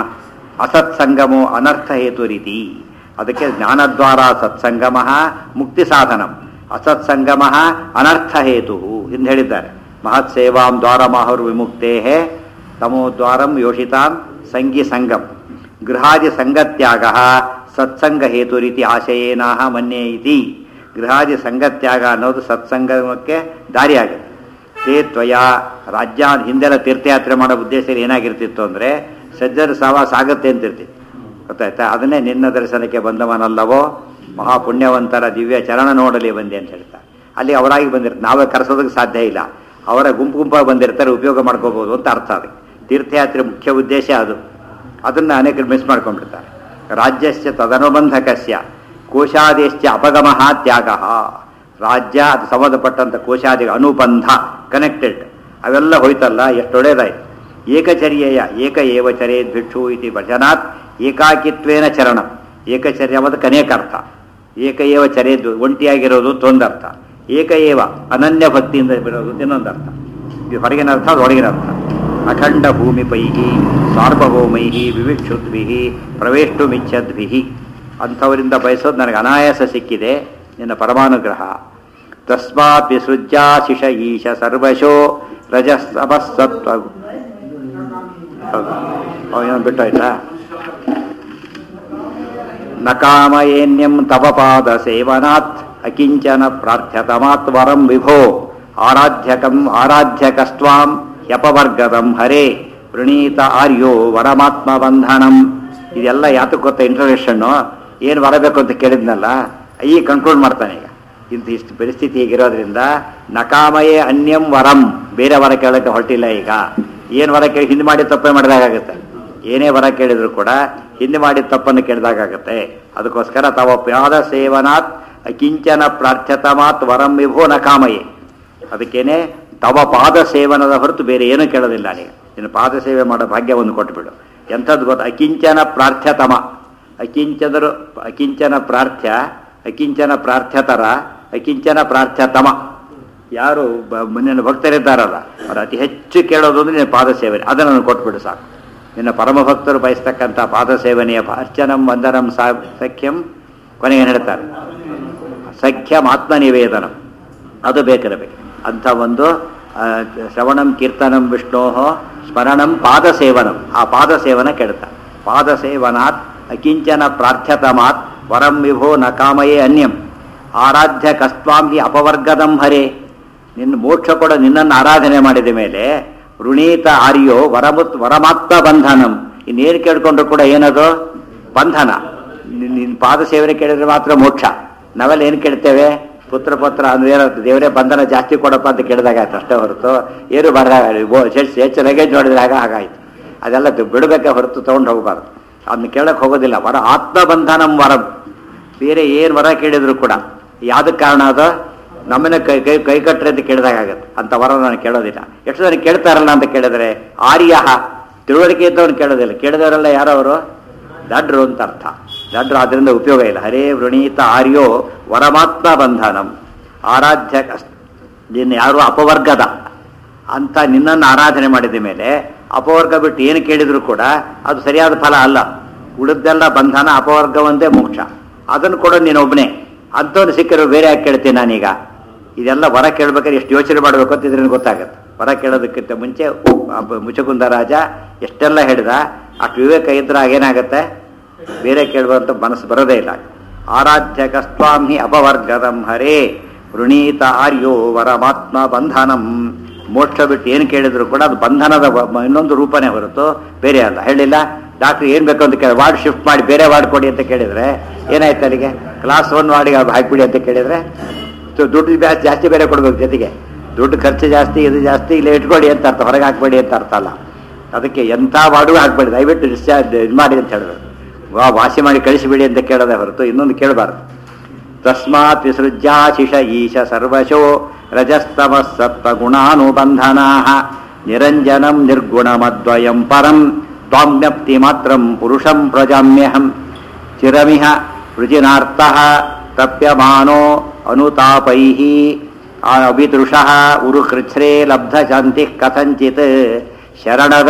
ಅಸತ್ಸಂಗಮೋ ಅನರ್ಥ ಹೇತು ರೀತಿ ಅದಕ್ಕೆ ಜ್ಞಾನದ್ವಾರ ಸತ್ಸಂಗಮ ಮುಕ್ತಿ ಸಾಧನಂ ಅಸತ್ಸಂಗಮ ಅನರ್ಥ ಹೇತು ಎಂದು ಹೇಳಿದ್ದಾರೆ ಮಹತ್ ಸೇವಾಂ ದ್ವಾರ ಮಾಹುರ್ ವಿಮುಕ್ತೇ ತಮೋದ್ವಾರಂ ಯೋಷಿತಾಂ ಸಂಗಿ ಸಂಗಂ ಗೃಹಾದಿ ಸಂಗತ್ಯಾಗ ಸತ್ಸಂಗ ಹೇತು ರೀತಿ ಆಶಯೇನಾಹ ಮನ್ಯೇ ಇತಿ ಗೃಹಾದಿ ಸಂಗತ್ಯಾಗ ಅನ್ನೋದು ಸತ್ಸಂಗಮಕ್ಕೆ ದಾರಿಯಾಗುತ್ತೆ ತೇ ತ್ವಯ ರಾಜ್ಯ ಹಿಂದೆಲ್ಲ ತೀರ್ಥಯಾತ್ರೆ ಮಾಡೋ ಉದ್ದೇಶ ಏನಾಗಿರ್ತಿತ್ತು ಅಂದರೆ ಸಜ್ಜನ ಸವಾಸ ಆಗತ್ತೆ ಅಂತಿರ್ತಿತ್ತು ಗೊತ್ತಾಯ್ತಾ ಅದನ್ನೇ ನಿನ್ನ ದರ್ಶನಕ್ಕೆ ಬಂದವನಲ್ಲವೋ ಮಹಾಪುಣ್ಯವಂತರ ದಿವ್ಯ ಚರಣ ನೋಡಲಿ ಬಂದೆ ಅಂತ ಹೇಳ್ತಾರೆ ಅಲ್ಲಿ ಅವರಾಗಿ ಬಂದಿರ್ತಾರೆ ನಾವೇ ಕರೆಸೋದಕ್ಕೆ ಸಾಧ್ಯ ಇಲ್ಲ ಅವರ ಗುಂಪು ಗುಂಪಾಗಿ ಬಂದಿರ್ತಾರೆ ಉಪಯೋಗ ಮಾಡ್ಕೋಬಹುದು ಅಂತ ಅರ್ಥ ಅದಕ್ಕೆ ತೀರ್ಥಯಾತ್ರೆ ಮುಖ್ಯ ಉದ್ದೇಶ ಅದು ಅದನ್ನು ಅನೇಕರು ಮಿಸ್ ಮಾಡ್ಕೊಂಡ್ಬಿಡ್ತಾರೆ ರಾಜ್ಯಸ್ಯ ತದನುಬಂಧಕಸ್ಯ ಕೋಶಾದೇಶ್ಚ ಅಪಗಮ ತ್ಯಾಗ ರಾಜ್ಯ ಅದು ಸಂಬಂಧಪಟ್ಟಂಥ ಕೋಶಾದಿ ಅನುಬಂಧ ಕನೆಕ್ಟೆಡ್ ಅವೆಲ್ಲ ಹೋಯ್ತಲ್ಲ ಎಷ್ಟು ಒಳ್ಳೇದಾಯ್ತು ಏಕಚರ್ಯೆಯ ಏಕ ಏವ ಚರೇ ಭಿಕ್ಷು ಇತಿ ಭಜನಾತ್ ಏಕಾಕಿತ್ವೇನ ಚರಣ ಏಕಚರ್ಯ ಮತ್ತು ಅನೇಕ ಅರ್ಥ ಏಕ ಏವ ಚರೇದು ಒಂಟಿಯಾಗಿರೋದು ತೊಂದರ್ಥ ಏಕ ಏವ ಅನನ್ಯ ಭಕ್ತಿಯಿಂದ ಬಿಡೋದು ಇನ್ನೊಂದು ಅರ್ಥ ಇದು ಹೊರಗಿನ ಅರ್ಥ ಅದು ಹೊರಗಿನ ಅರ್ಥ ಅಖಂಡ ಭೂಮಿಪೈಹಿ ಸಾರ್ವಭೌಮೈಹಿ ವಿವಿಕ್ಷುದ್ಭಿ ಪ್ರವೇಷ್ಟುಮಿಚ್ಛದ್ಭಿ ಅಂಥವರಿಂದ ಬಯಸೋದು ನನಗೆ ಅನಾಯಾಸ ಸಿಕ್ಕಿದೆ ನಿನ್ನ ಪರಮಾನುಗ್ರಹ ತಸ್ಮಾತ್ ವಿಸೃಜ್ಯಾಶಿಷ ಈಶ ಸರ್ವಶೋ ರಜಸ್ತಪಸ್ಸತ್ವ ಏನೋ ಬಿಟ್ಟಾಯ್ತಾ ನ ಕಾಮಯೇನ್ಯಂ ತವ ಪಾದ ಸೇವನಾತ್ ಅಕಿಂಚನ ಪ್ರಾರ್ಥ್ಯತಮಾತ್ ವರಂ ವಿಭೋ ಆರಾಧ್ಯಕಂ ಆರಾಧ್ಯಕಸ್ತ್ವಾಂ ಯಪವರ್ಗದಂ ಹರೇ ಪ್ರಣೀತ ಆರ್ಯೋ ವರಮಾತ್ಮ ಬಂಧನಂ ಇದೆಲ್ಲ ಯಾತಕ್ಕೆ ಗೊತ್ತಾ ಇಂಟ್ರಡಕ್ಷನ್ನು ಏನು ಬರಬೇಕು ಅಂತ ಕೇಳಿದ್ನಲ್ಲ ಈಗ ಕನ್ಕ್ಲೂಡ್ ಮಾಡ್ತಾನೆ ಈಗ ಇಂಥ ಇಷ್ಟು ಪರಿಸ್ಥಿತಿ ಹೀಗಿರೋದ್ರಿಂದ ನಕಾಮಯೇ ಅನ್ಯಂ ವರಂ ಬೇರೆ ವರ ಕೇಳಕ್ಕೆ ಹೊರಟಿಲ್ಲ ಈಗ ಏನು ವರ ಕೇಳಿ ಹಿಂದೆ ಮಾಡಿ ತಪ್ಪೇ ಮಾಡಿದಾಗುತ್ತೆ ಏನೇ ವರ ಕೇಳಿದ್ರು ಕೂಡ ಹಿಂದೆ ಮಾಡಿದ ತಪ್ಪನ್ನು ಕೇಳಿದಾಗತ್ತೆ ಅದಕ್ಕೋಸ್ಕರ ತವ ಪಾದ ಸೇವನಾತ್ ಕಿಂಚನ ಪ್ರಾರ್ಥ್ಯತಮಾತ್ ವರಂ ವಿಭೋ ನ ಕಾಮಯೇ ಅದಕ್ಕೇನೆ ತವ ಪಾದ ಸೇವನದ ಹೊರತು ಬೇರೆ ಏನೂ ಕೇಳೋದಿಲ್ಲ ನೀನು ನಿನ್ನ ಪಾದ ಸೇವೆ ಮಾಡೋ ಭಾಗ್ಯವನ್ನು ಕೊಟ್ಬಿಡು ಎಂಥದ್ದು ಗೊತ್ತ ಅಕಿಂಚನ ಪ್ರಾರ್ಥ್ಯತಮ ಅಕಿಂಚನರು ಅಕಿಂಚನ ಪ್ರಾರ್ಥ್ಯ ಅಕಿಂಚನ ಪ್ರಾರ್ಥ್ಯತರ ಅಕಿಂಚನ ಪ್ರಾರ್ಥ್ಯತಮ ಯಾರು ಬ- ನಿನ್ನ ಭಕ್ತರಿದ್ದಾರಲ್ಲ ಅವ್ರು ಅತಿ ಹೆಚ್ಚು ಕೇಳೋದು ಅಂದ್ರೆ ನಿನ್ನ ಪಾದ ಸೇವನೆ ಅದನ್ನು ನನಗೆ ಕೊಟ್ಬಿಡು ಸಾಕು ನಿನ್ನ ಪರಮ ಭಕ್ತರು ಬಯಸ್ತಕ್ಕಂಥ ಪಾದ ಸೇವನೆಯ ಅರ್ಚನಂ ವಂದನಂ ಸಾ ಸಖ್ಯಂ ಕೊನೆಗೆ ಏನು ಹೇಳ್ತಾರೆ ಸಖ್ಯಂ ಆತ್ಮನಿವೇದನಂ ಅದು ಬೇಕಿರಬೇಕು ಅಂಥ ಒಂದು ಆ, ಶ್ರವಣಂ ಕೀರ್ತನಂ ವಿಷ್ಣೋ ಸ್ಮರಣಂ ಪಾದ ಸೇವನಂ ಆ ಪಾದ ಸೇವನ ಕೆಡ್ತ ಪಾದಸೇವನಾತ್ ಅಕಿಂಚನ ಪ್ರಾರ್ಥ್ಯತಮಾತ್ ವರಂ ವಿಭೋ ನ ಕಾಮಯೇ ಅನ್ಯಂ ಆರಾಧ್ಯ ಕಸ್ತ್ವಾಂ ಹಿ ಅಪವರ್ಗದಂ ಹರೇ ನಿನ್ನ ಮೋಕ್ಷ ಕೂಡ ನಿನ್ನನ್ನು ಆರಾಧನೆ ಮಾಡಿದ ಮೇಲೆ ಋಣೀತ ಆರ್ಯೋ ವರಮುತ್ ವರಮಾತ್ಮ ಬಂಧನಂ ಇನ್ನೇನು ಕೇಳ್ಕೊಂಡ್ರು ಕೂಡ ಏನದು ಬಂಧನ ನಿನ್- ನಿನ್ನ ಪಾದ ಸೇವನೆ ಕೇಳಿದ್ರೆ ಮಾತ್ರ ಮೋಕ್ಷ ನಾವೆಲ್ಲ ಏನು ಕೇಳ್ತೇವೆ ಪುತ್ರ ಪುತ್ರ ಅಂದ್ರೆ ಏನಂತ ದೇವರೇ ಬಂಧನ ಜಾಸ್ತಿ ಕೊಡಪ್ಪ ಅಂತ ಕೇಳಿದಾಗ ಆಯ್ತು ಅಷ್ಟೇ ಹೊರತು ಏನು ಬರ ಹೆಚ್ಚು ಲಗೇಜ್ ನೋಡಿದ್ರೆ ಆಗ ಹಾಗಾಯ್ತು ಅದೆಲ್ಲ ದು- ಬಿಡ್ಬೇಕೆ ಹೊರತು ತೊಗೊಂಡು ಹೋಗಬಾರ್ದು ಅದನ್ನ ಕೇಳಕ್ಕೆ ಹೋಗೋದಿಲ್ಲ ವರ ಆತ್ಮ ಬಂಧನಂ ವರಂ ಬೇರೆ ಏನು ವರ ಕೇಳಿದ್ರು ಕೂಡ ಯಾವ್ದಕ್ಕೆ ಕಾರಣ ಅದು ನಮ್ಮನ್ನ ಕೈ ಕೈ ಕೈ ಕಟ್ರೆ ಅಂತ ಕೇಳಿದಾಗ ಆಗತ್ತೆ ಅಂತ ವರ ನಾನು ಕೇಳೋದಿಲ್ಲ ಎಷ್ಟು ಜನ ಕೇಳ್ತಾರಲ್ಲ ಅಂತ ಕೇಳಿದ್ರೆ ಆರ್ಯ ತಿಳುವಳಿಕೆ ಇದ್ದವನು ಕೇಳೋದಿಲ್ಲ ಕೇಳಿದವರೆಲ್ಲ ಯಾರವರು ದಡ್ರು ಅಂತ ಅರ್ಥ ದಡ್ರು ಅದರಿಂದ ಉಪಯೋಗ ಇಲ್ಲ ಹರೇ ವೃಣೀತ ಆರ್ಯೋ ವರಮಾತ್ಮ ಬಂಧನಂ ಆರಾಧ್ಯ ಕಸ್- ನಿನ್ನ ಯಾರು ಅಪವರ್ಗದ ಅಂತ ನಿನ್ನನ್ನು ಆರಾಧನೆ ಮಾಡಿದ ಮೇಲೆ ಅಪವರ್ಗ ಬಿಟ್ಟು ಏನು ಕೇಳಿದ್ರು ಕೂಡ ಅದು ಸರಿಯಾದ ಫಲ ಅಲ್ಲ ಉಳಿದೆಲ್ಲ ಬಂಧನ ಅಪವರ್ಗ ಒಂದೇ ಮೋಕ್ಷ ಅದನ್ನು ಕೊಡೋ ನೀನು ಒಬ್ಬನೇ ಅಂಥವ್ನು ಸಿಕ್ಕಿರೋ ಬೇರೆ ಯಾಕೆ ಕೇಳ್ತೀನಿ ನಾನೀಗ ಇದೆಲ್ಲ ವರ ಕೇಳ್ಬೇಕಾದ್ರೆ ಎಷ್ಟು ಯೋಚನೆ ಮಾಡಬೇಕು ಅಂತ ಇದ್ರಿಂದ ಗೊತ್ತಾಗುತ್ತೆ ವರ ಕೇಳೋದಕ್ಕಿಂತ ಮುಂಚೆ ಒಬ್ಬ ಮುಚಕುಂದ ರಾಜ ಎಷ್ಟೆಲ್ಲ ಹೇಳಿದ ಅಷ್ಟು ವಿವೇಕ ಇದ್ರೆ ಏನಾಗುತ್ತೆ ಬೇರೆ ಕೇಳುವಂತ ಮನಸ್ಸು ಬರೋದೇ ಇಲ್ಲ ಆರಾಧ್ಯ ಕಸ್ವಾಂ ಹಿ ಅಪವರ್ಗದಂ ಹರೇ ವೃಣೀತ ಆರ್ಯೋ ವರಮಾತ್ಮ ಬಂಧನಂ ಮೋಕ್ಷ ಬಿಟ್ಟು ಏನು ಕೇಳಿದ್ರು ಕೂಡ ಅದು ಬಂಧನದ ವ- ಇನ್ನೊಂದು ರೂಪನೇ ಹೊರತು ಬೇರೆ ಅಲ್ಲ ಹೇಳಿಲ್ಲ ಡಾಕ್ಟರ್ ಏನು ಬೇಕು ಅಂತ ಕೇಳಿ ವಾರ್ಡ್ ಶಿಫ್ಟ್ ಮಾಡಿ ಬೇರೆ ವಾರ್ಡ್ ಕೊಡಿ ಅಂತ ಕೇಳಿದ್ರೆ ಏನಾಯ್ತು ಅಲ್ಲಿಗೆ ಕ್ಲಾಸ್ ಒನ್ ವಾರ್ಡಿಗೆ ಹಾಕ್ಬಿಡಿ ಅಂತ ಕೇಳಿದ್ರೆ ದು- ದುಡ್ಡು ಜಾಸ್ತಿ ಜಾಸ್ತಿ ಬೇರೆ ಕೊಡ್ಬೇಕು ಜೊತೆಗೆ ದುಡ್ಡು ಖರ್ಚು ಜಾಸ್ತಿ ಇದು ಜಾಸ್ತಿ ಇಲ್ಲ ಇಟ್ಕೊಡಿ ಅಂತ ಅರ್ಥ ಹೊರಗೆ ಹಾಕ್ಬೇಡಿ ಅಂತ ಅರ್ಥ ಅಲ್ಲ ಅದಕ್ಕೆ ಎಂಥ ವಾರ್ಡು ಹಾಕ್ಬೇಡಿ ದಯವಿಟ್ಟು ಡಿಸ್ಚಾರ್ಜ್ ಇದು ಮಾಡಿ ಅಂತ ಹೇಳಿದ್ರು ವಾ ವಾಸಿ ಮಾಡಿ ಕಳಿಸಿಬಿಡಿ ಅಂತ ಕೇಳೋದೇ ಹೊರತು ಇನ್ನೊಂದು ಕೇಳಬಾರ್ದು ತಸ್ಮಾತ್ ವಿಸೃಜ್ಯಾಶಿಷ ಈಶ ಸರ್ವಶೋ ರಜಸ್ತಮ ಸತ್ವ ಗುಣಾನುಬಂಧನಾ ನಿರಂಜನಂ ನಿರ್ಗುಣಮದ್ವಯಂ ಪರಂ ತ್ವಾಮ್ಯಪ್ತಿ ಮಾತ್ರಂ ಪುರುಷಂ ಪ್ರಜಾಮ್ಯಹಂ ಚಿರಮಿಹ ವೃಜಿನಾರ್ಥಃ ತಪ್ಯಮಾನೋ ಅನುತಾಪೈಃ ಅವಿತೃಷಃ ಉರುಹೃಚ್ಛ್ರೇ ಲಬ್ಧಶಾಂತಿ ಕಥಂಚಿತ್ ಶರಣದ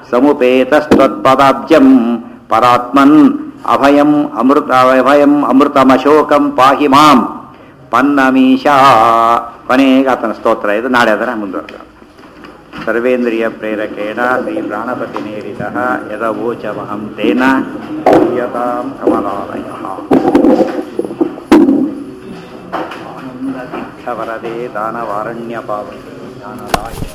ಸಮುಪೇತಸ್ತ್ವತ್ಪದಾಬ್ಜಂ ಪರಾತ್ಮನ್ ಅಭಯಂ ಅಮೃತ ಅಭಯಂ ಅಮೃತಮಶೋಕಂ ಪಾಹಿ ಮಾಂ ಪನ್ನಮೀಶಾ ಕೊನೆಗೆ ಆತನ ಸ್ತೋತ್ರ ಇದು ನಾಳೆ ಅದರ ಮುಂದುವರೆದ ಸರ್ವೇಂದ್ರಿಯ ಪ್ರೇರಕೇಣ ಶ್ರೀ ಪ್ರಾಣಪತಿ ನೇರಿತ ಯದವೋಚಮಹಂ ತೇನ ಯತಾಂ ಕಮಲಾಲಯ ಆನಂದತೀರ್ಥವರದೆ ದಾನವಾರಣ್ಯ ಪಾವತಿ ಜ್ಞಾನದಾಯ